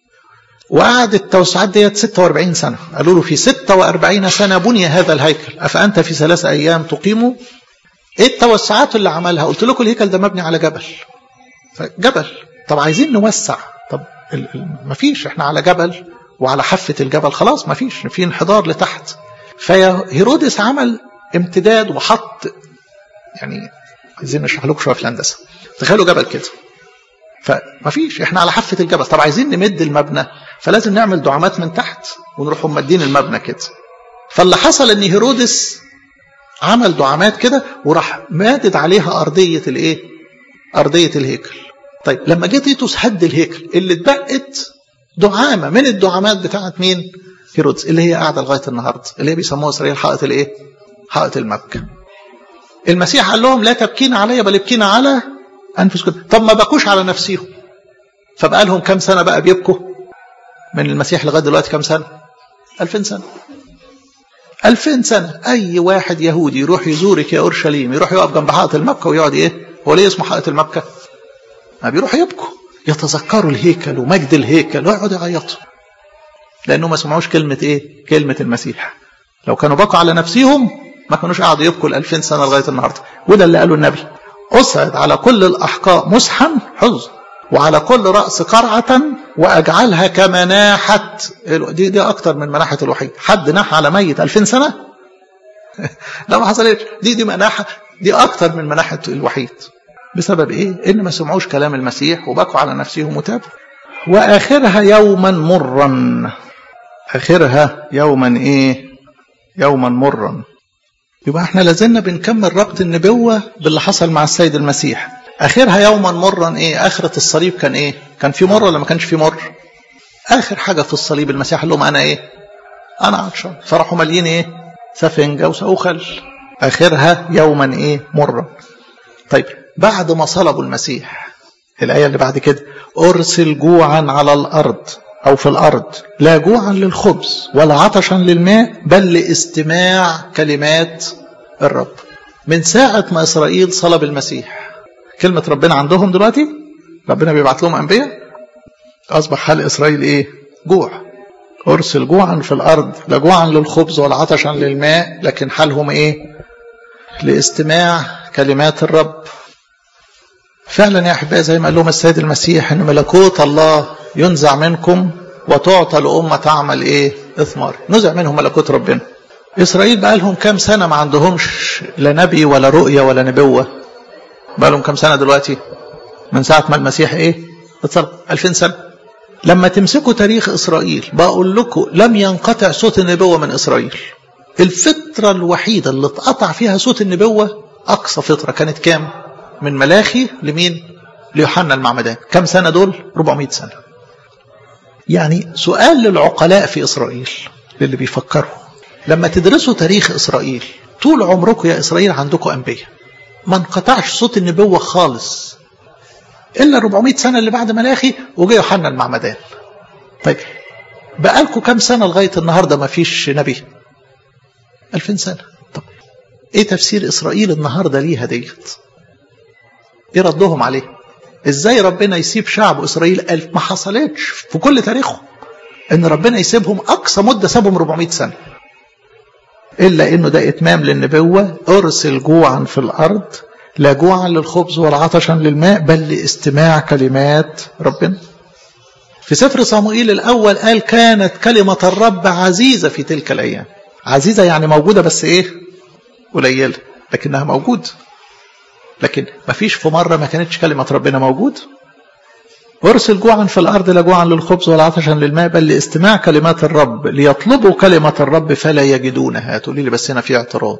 وقعد التوسعات ديت 46 سنة قالوا له في 46 سنة بني هذا الهيكل أفأنت في ثلاث أيام تقيمه إيه التوسعات اللي عملها قلت لكم الهيكل ده مبني على جبل جبل طب عايزين نوسع طب مفيش احنا على جبل وعلى حافة الجبل خلاص مفيش في انحدار لتحت فهيرودس عمل امتداد وحط يعني عايزين نشرح لكم شويه في الهندسه تخيلوا جبل كده فمفيش احنا على حافه الجبل طب عايزين نمد المبنى فلازم نعمل دعامات من تحت ونروح مدين المبنى كده فاللي حصل ان هيرودس عمل دعامات كده وراح مادد عليها ارضيه الايه ارضيه الهيكل طيب لما جه تيتوس هد الهيكل اللي اتبقت دعامه من الدعامات بتاعت مين هيرودس اللي هي قاعده لغايه النهارده اللي هي بيسموها اسرائيل حائط الايه حائط المبكى المسيح قال لهم لا تبكين علي بل ابكين على انفسكم طب ما بكوش على نفسيهم فبقى لهم كام سنه بقى بيبكوا من المسيح لغايه دلوقتي كام سنه 2000 سنه 2000 سنه اي واحد يهودي يروح يزورك يا اورشليم يروح يقف جنب حائط المبكى ويقعد ايه هو ليه اسمه حائط المبكى ما بيروحوا يبكوا يتذكروا الهيكل ومجد الهيكل ويقعدوا يعيطوا لانه ما سمعوش كلمه ايه كلمه المسيح لو كانوا بكوا على نفسهم ما كانوش قعدوا يبكوا ال 2000 سنه لغايه النهارده وده اللي قاله النبي أصعد على كل الأحقاء مسحا حزن وعلى كل رأس قرعة وأجعلها كمناحة دي, دي أكتر من مناحة الوحيد حد ناح على ميت 2000 سنة لا ما حصلتش دي دي مناحة دي أكتر من مناحة الوحيد بسبب إيه؟ إن ما سمعوش كلام المسيح وبكوا على نفسهم وتابوا وآخرها يوما مرا آخرها يوما إيه؟ يوما مرا يبقى احنا لازلنا بنكمل ربط النبوة باللي حصل مع السيد المسيح اخرها يوما مرا ايه اخرة الصليب كان ايه كان في مر ولا ما كانش في مر اخر حاجة في الصليب المسيح قال لهم انا ايه انا عطشان فراحوا مالين ايه سفنجة وسأخل اخرها يوما ايه مرا طيب بعد ما صلبوا المسيح الآية اللي بعد كده أرسل جوعا على الأرض أو في الأرض لا جوعا للخبز ولا عطشا للماء بل لاستماع كلمات الرب من ساعة ما إسرائيل صلب المسيح كلمة ربنا عندهم دلوقتي ربنا بيبعت لهم أنبياء أصبح حال إسرائيل إيه جوع أرسل جوعا في الأرض لا جوعا للخبز ولا عطشا للماء لكن حالهم إيه لاستماع كلمات الرب فعلا يا أحبائي زي ما قال لهم السيد المسيح أن ملكوت الله ينزع منكم وتعطى لأمة تعمل إيه إثمار نزع منهم ملكوت ربنا إسرائيل بقى لهم كام سنة ما عندهمش لا نبي ولا رؤية ولا نبوة بقى لهم كام سنة دلوقتي من ساعة ما المسيح إيه اتصل 2000 سنة لما تمسكوا تاريخ إسرائيل بقول لكم لم ينقطع صوت النبوة من إسرائيل الفترة الوحيدة اللي اتقطع فيها صوت النبوة أقصى فترة كانت كام من ملاخي لمين ليوحنا المعمدان كم سنة دول 400 سنة يعني سؤال للعقلاء في إسرائيل للي بيفكروا لما تدرسوا تاريخ إسرائيل طول عمركم يا إسرائيل عندكم أنبياء ما انقطعش صوت النبوة خالص إلا 400 سنة اللي بعد ملاخي وجه يوحنا المعمدان طيب بقالكم كم سنة لغاية النهاردة ما فيش نبي 2000 سنة طب ايه تفسير اسرائيل النهارده ليها ديت ايه ردهم عليه ازاي ربنا يسيب شعب اسرائيل ألف ما حصلتش في كل تاريخه ان ربنا يسيبهم اقصى مده سابهم 400 سنه الا انه ده اتمام للنبوه ارسل جوعا في الارض لا جوعا للخبز ولا عطشا للماء بل لاستماع كلمات ربنا في سفر صموئيل الاول قال كانت كلمه الرب عزيزه في تلك الايام عزيزه يعني موجوده بس ايه قليله لكنها موجوده لكن ما فيش في مرة ما كانتش كلمة ربنا موجود ارسل جوعا في الأرض لا جوعا للخبز ولا عطشا للماء بل لاستماع كلمات الرب ليطلبوا كلمة الرب فلا يجدونها تقولي لي بس هنا في اعتراض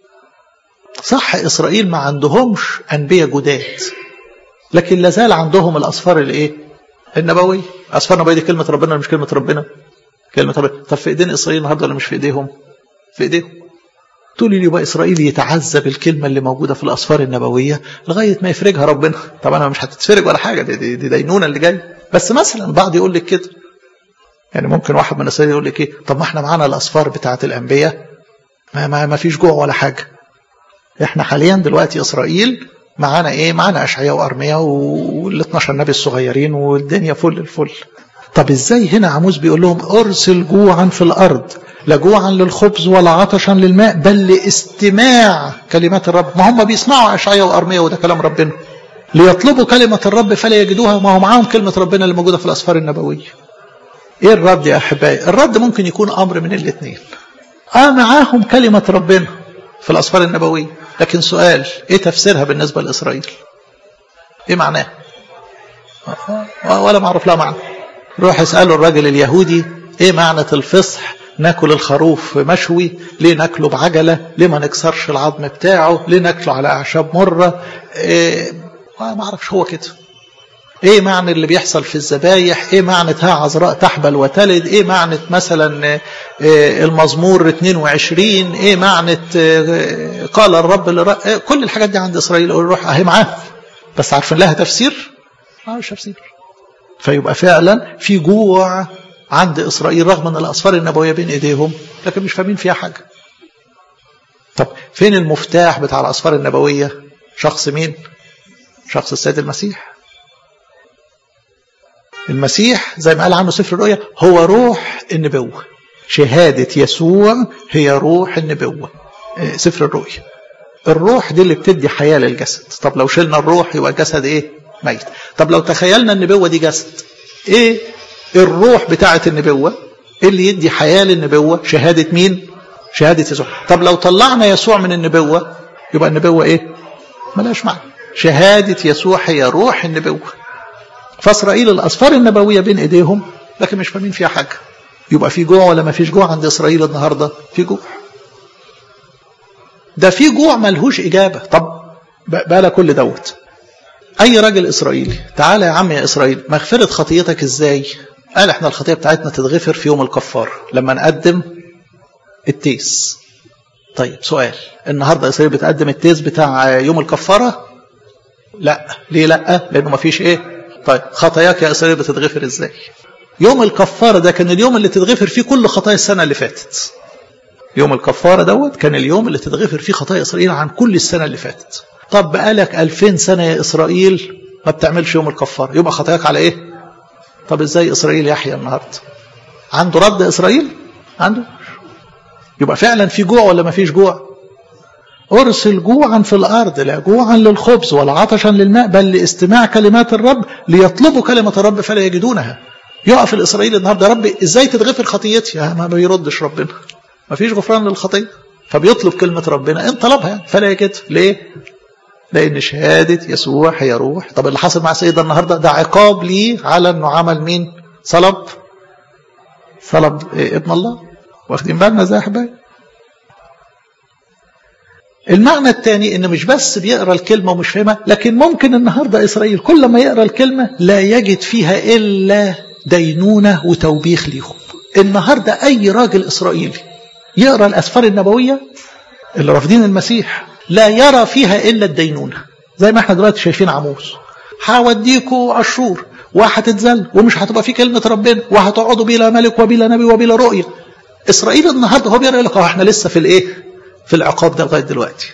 صح إسرائيل ما عندهمش أنبياء جداد لكن لازال عندهم الأصفار الإيه النبوية أصفار النبوية دي كلمة ربنا مش كلمة ربنا كلمة ربنا طب في إيدين إسرائيل النهاردة ولا مش في إيديهم في إيديهم تقولي لي بقى إسرائيل يتعذب الكلمة اللي موجودة في الأسفار النبوية لغاية ما يفرجها ربنا طبعا مش هتتفرج ولا حاجة دي, دي, دي دينونة اللي جاي بس مثلا بعض يقول لك كده يعني ممكن واحد من إسرائيل يقول لك إيه طب ما إحنا معانا الأسفار بتاعة الأنبياء ما, ما, ما فيش جوع ولا حاجة إحنا حاليا دلوقتي إسرائيل معانا إيه معانا أشعياء وأرميا وال 12 نبي الصغيرين والدنيا فل الفل طب إزاي هنا عموس بيقول لهم أرسل جوعا في الأرض لا جوعا للخبز ولا عطشا للماء بل لاستماع كلمات الرب ما هم بيسمعوا اشعياء وارميا وده كلام ربنا ليطلبوا كلمة الرب فلا يجدوها ما هو معاهم كلمة ربنا اللي موجودة في الأسفار النبوية ايه الرد يا احبائي الرد ممكن يكون امر من الاثنين اه معاهم كلمة ربنا في الأسفار النبوية لكن سؤال ايه تفسيرها بالنسبة لإسرائيل ايه معناه ولا معروف لها معنى روح اسألوا الراجل اليهودي ايه معنى الفصح ناكل الخروف مشوي ليه ناكله بعجلة ليه ما نكسرش العظم بتاعه ليه ناكله على أعشاب مرة إيه ما اعرفش هو كده ايه معنى اللي بيحصل في الذبايح ايه معنى ها عذراء تحبل وتلد ايه معنى مثلا إيه المزمور 22 ايه معنى إيه قال الرب للرب إيه كل الحاجات دي عند اسرائيل روح اهي معاه بس عارفين لها تفسير اه مش تفسير فيبقى فعلا في جوع عند إسرائيل رغم أن الأسفار النبوية بين إيديهم لكن مش فاهمين فيها حاجة طب فين المفتاح بتاع الأسفار النبوية شخص مين شخص السيد المسيح المسيح زي ما قال عنه سفر الرؤيا هو روح النبوة شهادة يسوع هي روح النبوة سفر الرؤيا الروح دي اللي بتدي حياة للجسد طب لو شلنا الروح يبقى الجسد ايه ميت طب لو تخيلنا النبوة دي جسد ايه الروح بتاعة النبوة اللي يدي حياة للنبوة شهادة مين شهادة يسوع طب لو طلعنا يسوع من النبوة يبقى النبوة ايه ملاش معنى شهادة يسوع هي روح النبوة فاسرائيل الاسفار النبوية بين ايديهم لكن مش فاهمين فيها حاجة يبقى في جوع ولا ما فيش جوع عند اسرائيل النهاردة في جوع ده في جوع ملهوش اجابة طب بقى كل دوت اي راجل اسرائيلي تعالى يا عم يا اسرائيل مغفرة خطيتك ازاي قال احنا الخطيه بتاعتنا تتغفر في يوم الكفار لما نقدم التيس طيب سؤال النهارده اسرائيل بتقدم التيس بتاع يوم الكفاره لا ليه لا لانه ما فيش ايه طيب خطاياك يا اسرائيل بتتغفر ازاي يوم الكفاره ده كان اليوم اللي تتغفر فيه كل خطايا السنه اللي فاتت يوم الكفاره دوت كان اليوم اللي تتغفر فيه خطايا اسرائيل عن كل السنه اللي فاتت طب بقالك 2000 سنه يا اسرائيل ما بتعملش يوم الكفاره يبقى خطاياك على ايه طب ازاي اسرائيل يحيى النهارده عنده رد اسرائيل عنده يبقى فعلا في جوع ولا ما فيش جوع ارسل جوعا في الارض لا جوعا للخبز ولا عطشا للماء بل لاستماع كلمات الرب ليطلبوا كلمه الرب فلا يجدونها يقف الاسرائيلي النهارده يا رب ازاي تتغفر خطيتي ما بيردش ربنا ما فيش غفران للخطيه فبيطلب كلمه ربنا ان طلبها يعني فلا يجد ليه لان شهاده يسوع هي روح طب اللي حصل مع سيدنا النهارده ده عقاب ليه على انه عمل مين صلب صلب إيه ابن الله واخدين بالنا ازاي يا احبائي المعنى الثاني ان مش بس بيقرا الكلمه ومش فاهمها لكن ممكن النهارده اسرائيل كل ما يقرا الكلمه لا يجد فيها الا دينونه وتوبيخ ليهم النهارده اي راجل اسرائيلي يقرا الاسفار النبويه اللي رافضين المسيح لا يرى فيها الا الدينونه زي ما احنا دلوقتي شايفين عموس هوديكوا عشور وهتتذل ومش هتبقى في كلمه ربنا وهتقعدوا بلا ملك وبلا نبي وبلا رؤيه اسرائيل النهارده هو بيقرا لك احنا لسه في الايه في العقاب ده لغايه دلوقتي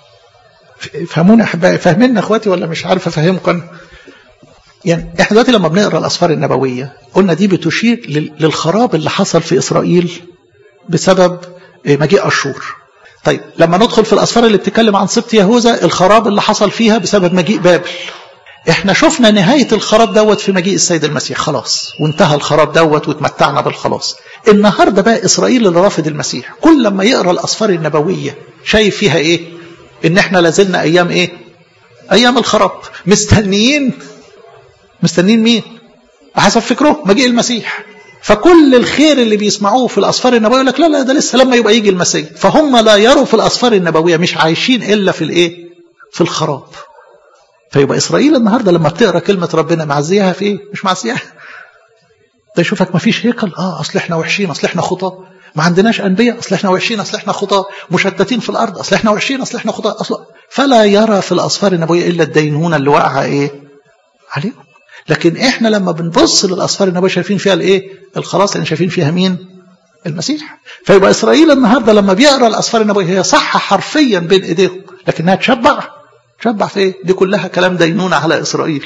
فهموني احبائي فاهمين اخواتي ولا مش عارف افهمكم يعني احنا دلوقتي لما بنقرا الاسفار النبويه قلنا دي بتشير للخراب اللي حصل في اسرائيل بسبب مجيء اشور طيب لما ندخل في الاسفار اللي بتتكلم عن سبط يهوذا الخراب اللي حصل فيها بسبب مجيء بابل احنا شفنا نهاية الخراب دوت في مجيء السيد المسيح خلاص وانتهى الخراب دوت واتمتعنا بالخلاص النهاردة بقى إسرائيل اللي رافض المسيح كل لما يقرأ الأسفار النبوية شايف فيها ايه ان احنا لازلنا ايام ايه ايام الخراب مستنيين مستنيين مين بحسب فكره مجيء المسيح فكل الخير اللي بيسمعوه في الاسفار النبويه يقول لك لا لا ده لسه لما يبقى يجي المسيح فهم لا يروا في الاسفار النبويه مش عايشين الا في الايه في الخراب فيبقى اسرائيل النهارده لما بتقرا كلمه ربنا معزيها في ايه مش معزيها ده يشوفك ما فيش هيكل اه اصل احنا وحشين اصل احنا خطاه ما عندناش انبياء اصل احنا وحشين اصل احنا خطاه مشتتين في الارض اصل احنا وحشين اصل احنا خطاه اصل فلا يرى في الاسفار النبويه الا الدينونه اللي واقعه ايه عليهم لكن احنا لما بنبص للاسفار النبويه شايفين فيها الايه الخلاص اللي شايفين فيها مين المسيح فيبقى اسرائيل النهارده لما بيقرا الاسفار النبويه هي صح حرفيا بين ايديهم لكنها تشبع تشبع في ايه دي كلها كلام دينونه على اسرائيل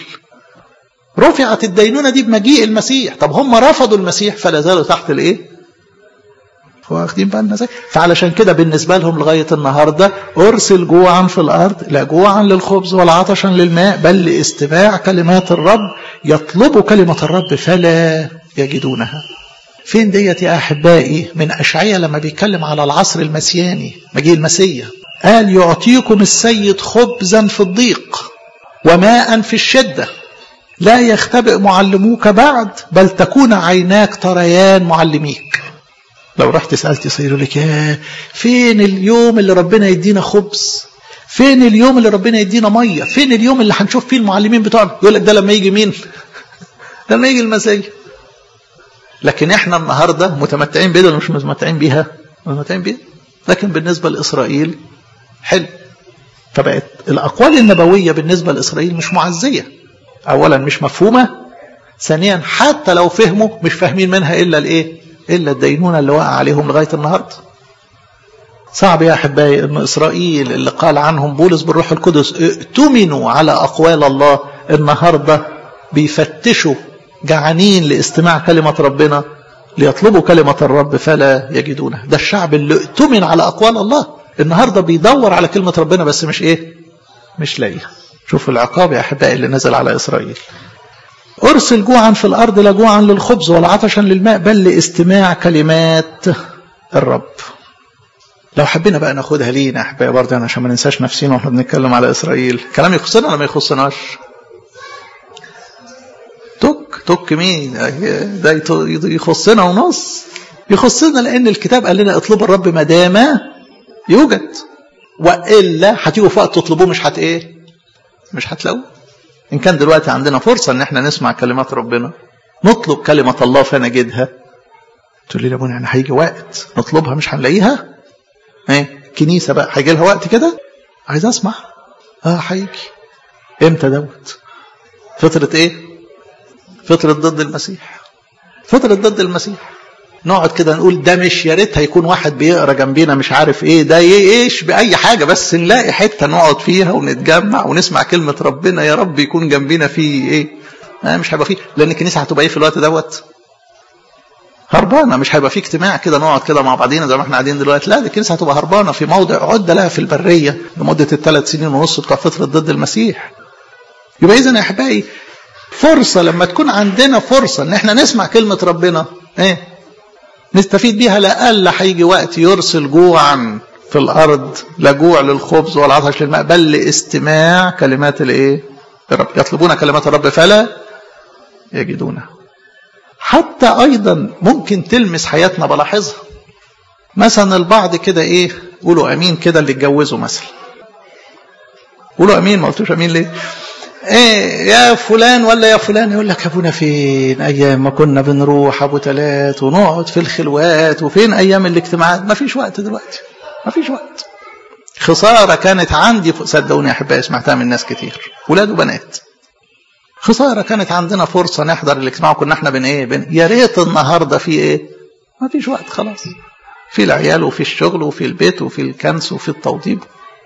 رفعت الدينونه دي بمجيء المسيح طب هم رفضوا المسيح فلا زالوا تحت الايه واخدين بالنا ازاي فعلشان كده بالنسبه لهم لغايه النهارده ارسل جوعا في الارض لا جوعا للخبز ولا عطشا للماء بل لاستماع كلمات الرب يطلبوا كلمه الرب فلا يجدونها فين ديت يا احبائي من اشعياء لما بيتكلم على العصر المسياني مجيء المسيح قال يعطيكم السيد خبزا في الضيق وماء في الشده لا يختبئ معلموك بعد بل تكون عيناك تريان معلميك لو رحت سألت يصير لك يا فين اليوم اللي ربنا يدينا خبز فين اليوم اللي ربنا يدينا مية فين اليوم اللي هنشوف فيه المعلمين بتوعنا يقول لك ده لما يجي مين لما يجي المسيح لكن احنا النهارده متمتعين بيها ولا مش متمتعين بيها متمتعين بيها لكن بالنسبة لإسرائيل حلو فبقت الأقوال النبوية بالنسبة لإسرائيل مش معزية أولا مش مفهومة ثانيا حتى لو فهموا مش فاهمين منها إلا الإيه إلا الدينونة اللي وقع عليهم لغاية النهاردة صعب يا أحبائي أن إسرائيل اللي قال عنهم بولس بالروح القدس ائتمنوا على أقوال الله النهاردة بيفتشوا جعانين لاستماع كلمة ربنا ليطلبوا كلمة الرب فلا يجدونها ده الشعب اللي ائتمن على أقوال الله النهاردة بيدور على كلمة ربنا بس مش إيه مش لاقيها شوفوا العقاب يا أحبائي اللي نزل على إسرائيل أرسل جوعا في الأرض لا جوعا للخبز ولا عطشا للماء بل لاستماع كلمات الرب لو حبينا بقى ناخدها لينا أحبائي برضه يعني عشان ما ننساش نفسينا واحنا بنتكلم على إسرائيل كلام يخصنا ولا ما يخصناش تك تك مين ده يخصنا ونص يخصنا لأن الكتاب قال لنا اطلبوا الرب ما دام يوجد وإلا هتيجوا في وقت تطلبوه مش هت إيه مش هتلاقوه إن كان دلوقتي عندنا فرصة إن إحنا نسمع كلمات ربنا نطلب كلمة الله فنجدها تقول لي يا ابونا يعني هيجي وقت نطلبها مش هنلاقيها ايه كنيسة بقى هيجي لها وقت كده عايز أسمع اه هيجي امتى دوت فترة ايه فترة ضد المسيح فترة ضد المسيح نقعد كده نقول ده مش يا ريت هيكون واحد بيقرا جنبينا مش عارف ايه ده ايش باي حاجه بس نلاقي حته نقعد فيها ونتجمع ونسمع كلمه ربنا يا رب يكون جنبينا في ايه آه مش هيبقى فيه لان الكنيسه هتبقى ايه في الوقت دوت هربانه مش هيبقى في اجتماع كده نقعد كده مع بعضينا زي ما احنا قاعدين دلوقتي لا دي الكنيسه هتبقى هربانه في موضع عده لها في البريه لمده الثلاث سنين ونص بتوع فتره ضد المسيح يبقى اذا يا احبائي فرصة لما تكون عندنا فرصة ان احنا نسمع كلمة ربنا ايه نستفيد بيها لألا هيجي وقت يرسل جوعا في الأرض لا جوع للخبز ولا عطش للماء بل لاستماع كلمات الايه الرب يطلبون كلمات الرب فلا يجدونها حتى أيضا ممكن تلمس حياتنا بلاحظها مثلا البعض كده ايه قولوا امين كده اللي اتجوزوا مثلا قولوا امين ما قلتوش امين ليه ايه يا فلان ولا يا فلان يقول لك ابونا فين ايام ما كنا بنروح ابو تلات ونقعد في الخلوات وفين ايام الاجتماعات ما فيش وقت دلوقتي ما فيش وقت خساره كانت عندي صدقوني يا احبائي سمعتها من ناس كتير ولاد وبنات خساره كانت عندنا فرصه نحضر الاجتماع وكنا احنا بن ايه بن يا ريت النهارده في ايه ما فيش وقت خلاص في العيال وفي الشغل وفي البيت وفي الكنس وفي التوضيب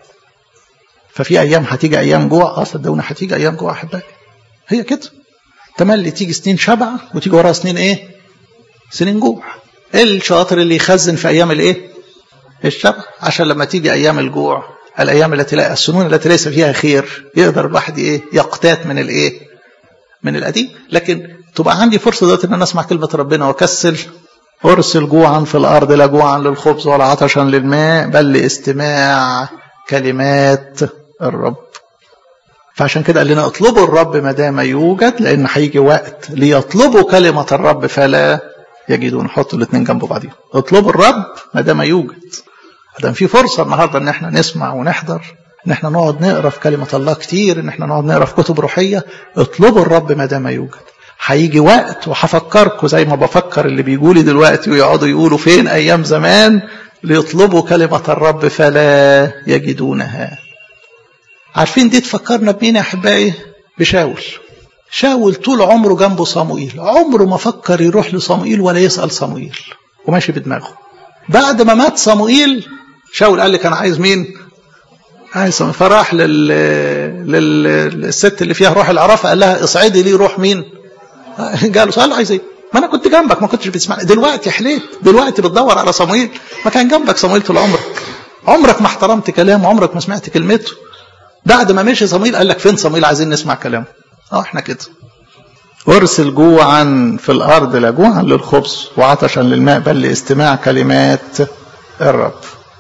ففي ايام هتيجي ايام جوع اه صدقوني هتيجي ايام جوع احبائي هي كده تملي تيجي سنين شبع وتيجي وراها سنين ايه سنين جوع الشاطر اللي يخزن في ايام الايه الشبع عشان لما تيجي ايام الجوع الايام التي لا السنون التي ليس فيها خير يقدر الواحد ايه يقتات من الايه من القديم لكن تبقى عندي فرصه دلوقتي ان انا اسمع كلمه ربنا واكسل ارسل جوعا في الارض لا جوعا للخبز ولا عطشا للماء بل لاستماع كلمات الرب فعشان كده قال لنا اطلبوا الرب ما دام يوجد لان هيجي وقت ليطلبوا كلمه الرب فلا يجدون حطوا الاثنين جنب بعضهم اطلبوا الرب ما دام يوجد دام في فرصه النهارده ان احنا نسمع ونحضر ان احنا نقعد نقرا في كلمه الله كتير ان احنا نقعد نقرا في كتب روحيه اطلبوا الرب ما دام يوجد هيجي وقت وهفكركم زي ما بفكر اللي بيجولي دلوقتي ويقعدوا يقولوا فين ايام زمان ليطلبوا كلمه الرب فلا يجدونها عارفين دي تفكرنا بمين يا احبائي بشاول شاول طول عمره جنبه صموئيل عمره ما فكر يروح لصموئيل ولا يسال صموئيل وماشي بدماغه بعد ما مات صموئيل شاول قال لك انا عايز مين عايز صموئيل فراح لل... لل... للست اللي فيها روح العرافه قال لها اصعدي لي روح مين قالوا سؤال عايز ايه ما انا كنت جنبك ما كنتش بتسمعني دلوقتي حليت دلوقتي بتدور على صموئيل ما كان جنبك صموئيل طول عمرك عمرك ما احترمت كلامه عمرك ما سمعت كلمته بعد ما مشي صموئيل قال لك فين صموئيل عايزين نسمع كلامه اه احنا كده ارسل جوعا في الارض لا جوعا للخبز وعطشا للماء بل لاستماع كلمات الرب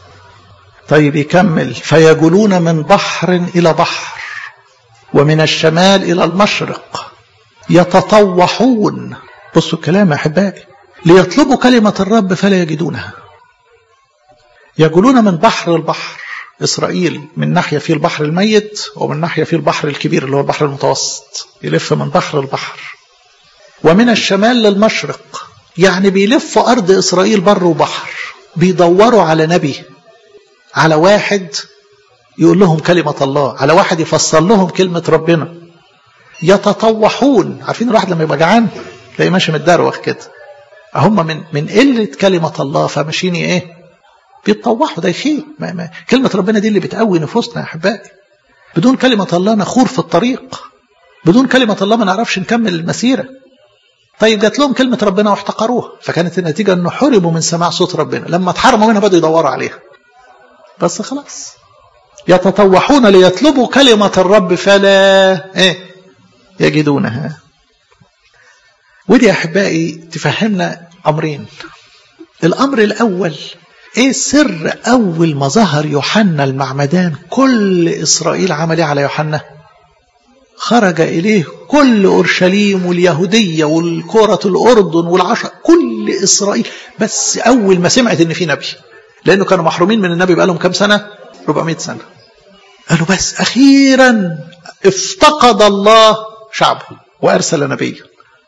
طيب يكمل فيجولون من بحر الى بحر ومن الشمال الى المشرق يتطوحون بصوا الكلام يا احبائي ليطلبوا كلمه الرب فلا يجدونها يجولون من بحر البحر إسرائيل من ناحية في البحر الميت ومن ناحية في البحر الكبير اللي هو البحر المتوسط يلف من بحر البحر ومن الشمال للمشرق يعني بيلفوا أرض إسرائيل بر وبحر بيدوروا على نبي على واحد يقول لهم كلمة الله على واحد يفسر لهم كلمة ربنا يتطوحون عارفين الواحد لما يبقى جعان تلاقيه ماشي متدروخ كده هم من من قلة كلمة الله فماشيين ايه بيتطوحوا ده خير ما ما كلمة ربنا دي اللي بتقوي نفوسنا يا أحبائي بدون كلمة الله نخور في الطريق بدون كلمة الله ما نعرفش نكمل المسيرة طيب جات لهم كلمة ربنا واحتقروها فكانت النتيجة أنه حرموا من سماع صوت ربنا لما اتحرموا منها بدأوا يدوروا عليها بس خلاص يتطوحون ليطلبوا كلمة الرب فلا إيه يجدونها ودي يا أحبائي تفهمنا أمرين الأمر الأول ايه سر اول ما ظهر يوحنا المعمدان كل اسرائيل عمل ايه على يوحنا خرج اليه كل اورشليم واليهوديه والكره الاردن والعشر كل اسرائيل بس اول ما سمعت ان في نبي لانه كانوا محرومين من النبي بقالهم كام سنه 400 سنه قالوا بس اخيرا افتقد الله شعبه وارسل نبيا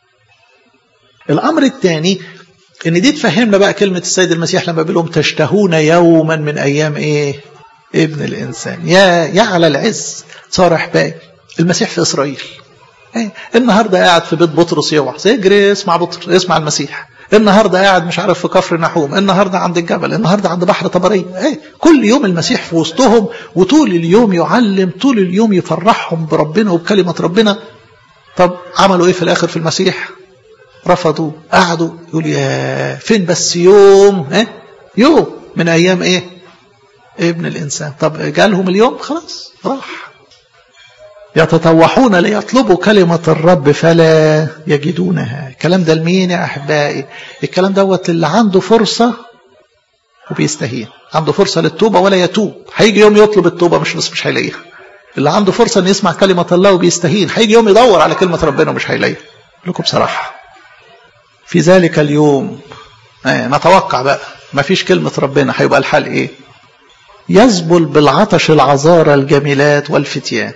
الامر الثاني ان دي تفهمنا بقى كلمة السيد المسيح لما بيقول لهم تشتهون يوما من ايام ايه ابن الانسان يا يا على العز صار احبائي المسيح في اسرائيل ايه النهارده قاعد في بيت بطرس يوعظ يجري اسمع بطرس اسمع المسيح النهارده قاعد مش عارف في كفر نحوم النهارده عند الجبل النهارده عند بحر طبريه ايه كل يوم المسيح في وسطهم وطول اليوم يعلم طول اليوم يفرحهم بربنا وبكلمه ربنا طب عملوا ايه في الاخر في المسيح رفضوا قعدوا يقول يا فين بس يوم ها يوم من ايام ايه ابن الانسان طب جالهم اليوم خلاص راح يتطوحون ليطلبوا كلمة الرب فلا يجدونها الكلام ده لمين يا أحبائي الكلام دوت اللي عنده فرصة وبيستهين عنده فرصة للتوبة ولا يتوب هيجي يوم يطلب التوبة مش بس مش هيلاقيها اللي عنده فرصة ان يسمع كلمة الله وبيستهين هيجي يوم يدور على كلمة ربنا ومش هيلاقيها لكم بصراحة في ذلك اليوم آه نتوقع بقى ما فيش كلمة ربنا هيبقى الحال ايه يذبل بالعطش العذارى الجميلات والفتيان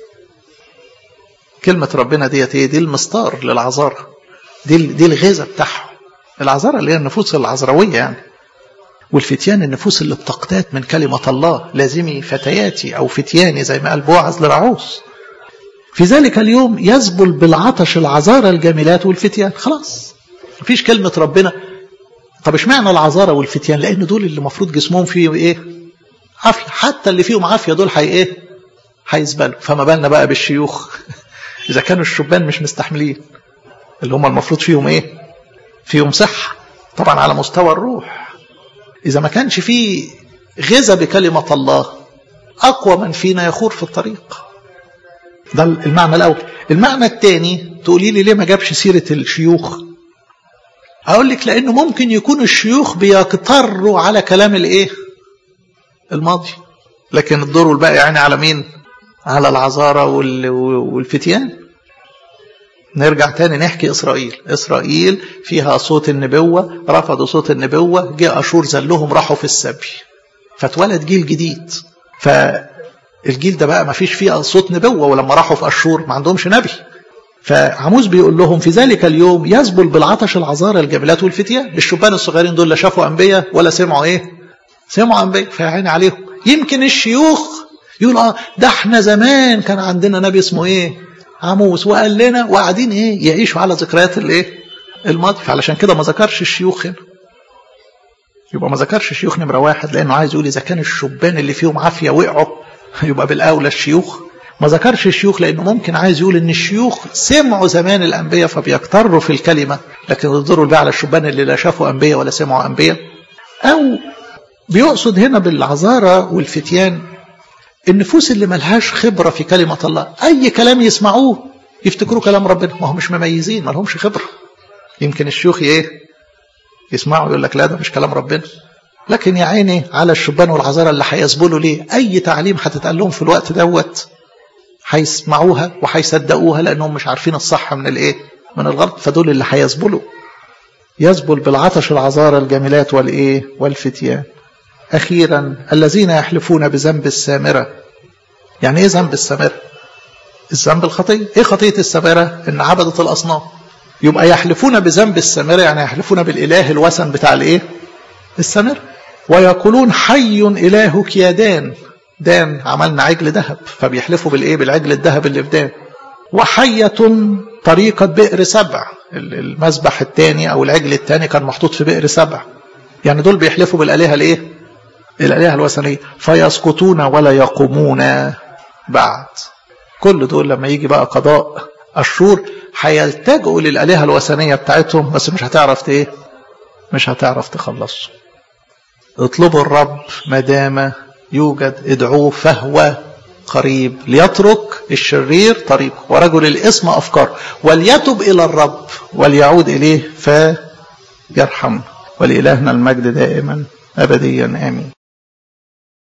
كلمة ربنا ديت ايه دي المستار للعذارى دي دي الغذاء بتاعهم العذارى اللي هي النفوس العذراوية يعني والفتيان النفوس اللي بتقتات من كلمة الله لازمي فتياتي أو فتياني زي ما قال بوعز لرعوس في ذلك اليوم يذبل بالعطش العذارى الجميلات والفتيان خلاص مفيش كلمة ربنا طب اشمعنى العذارى والفتيان لأن دول اللي المفروض جسمهم فيه ايه عافية حتى اللي فيهم عافية دول هي ايه هيزبلوا فما بالنا بقى بالشيوخ إذا كانوا الشبان مش مستحملين اللي هم المفروض فيهم ايه فيهم صحة طبعا على مستوى الروح إذا ما كانش فيه غذى بكلمة الله أقوى من فينا يخور في الطريق ده المعنى الأول المعنى الثاني تقولي لي ليه ما جابش سيرة الشيوخ أقول لك لأنه ممكن يكون الشيوخ بيقتروا على كلام الإيه الماضي لكن الدور الباقي يعني على مين على العذارى والفتيان نرجع تاني نحكي إسرائيل إسرائيل فيها صوت النبوة رفضوا صوت النبوة جاء أشور زلهم راحوا في السبي فاتولد جيل جديد فالجيل ده بقى ما فيش فيه صوت نبوة ولما راحوا في أشور ما عندهمش نبي فعموز بيقول لهم في ذلك اليوم يذبل بالعطش العذارى الجميلات والفتيان الشبان الصغيرين دول لا شافوا أنبياء ولا سمعوا إيه سمعوا أنبياء فيعين عليهم يمكن الشيوخ يقول اه ده احنا زمان كان عندنا نبي اسمه ايه عموس وقال لنا وقاعدين ايه يعيشوا على ذكريات الايه الماضي فعلشان كده ما ذكرش الشيوخ هنا يبقى ما ذكرش الشيوخ نمره واحد لانه عايز يقول اذا كان الشبان اللي فيهم عافيه وقعوا يبقى بالاولى الشيوخ ما ذكرش الشيوخ لانه ممكن عايز يقول ان الشيوخ سمعوا زمان الانبياء فبيكتروا في الكلمه لكن يضروا بقى على الشبان اللي لا شافوا انبياء ولا سمعوا انبياء او بيقصد هنا بالعذارى والفتيان النفوس اللي ملهاش خبرة في كلمة الله أي كلام يسمعوه يفتكروا كلام ربنا ما هم مش مميزين ما لهمش خبرة يمكن الشيوخ ايه يسمعوا يقول لك لا ده مش كلام ربنا لكن يا عيني على الشبان والعذارى اللي هيسبلوا ليه أي تعليم هتتقال لهم في الوقت دوت هيسمعوها وهيصدقوها لأنهم مش عارفين الصح من الايه من الغلط فدول اللي هيسبلوا يسبل بالعطش العذارى الجميلات والايه والفتيان أخيرا الذين يحلفون بذنب السامرة يعني إيه ذنب السامرة الذنب الخطية إيه خطية السامرة إن عبدت الأصنام يبقى يحلفون بذنب السامرة يعني يحلفون بالإله الوثن بتاع الإيه السامرة ويقولون حي إلهك يا دان دان عملنا عجل ذهب فبيحلفوا بالإيه بالعجل الذهب اللي في دان وحية طريقة بئر سبع المذبح الثاني أو العجل الثاني كان محطوط في بئر سبع يعني دول بيحلفوا بالآلهة الإيه الآلهة الوثنية فيسقطون ولا يقومون بعد كل دول لما يجي بقى قضاء الشور هيلتجئوا للآلهة الوثنية بتاعتهم بس مش هتعرف ايه مش هتعرف تخلصوا اطلبوا الرب ما دام يوجد ادعوه فهو قريب ليترك الشرير طريقه ورجل الاسم افكار وليتب الى الرب وليعود اليه فيرحمه ولإلهنا المجد دائما أبديا آمين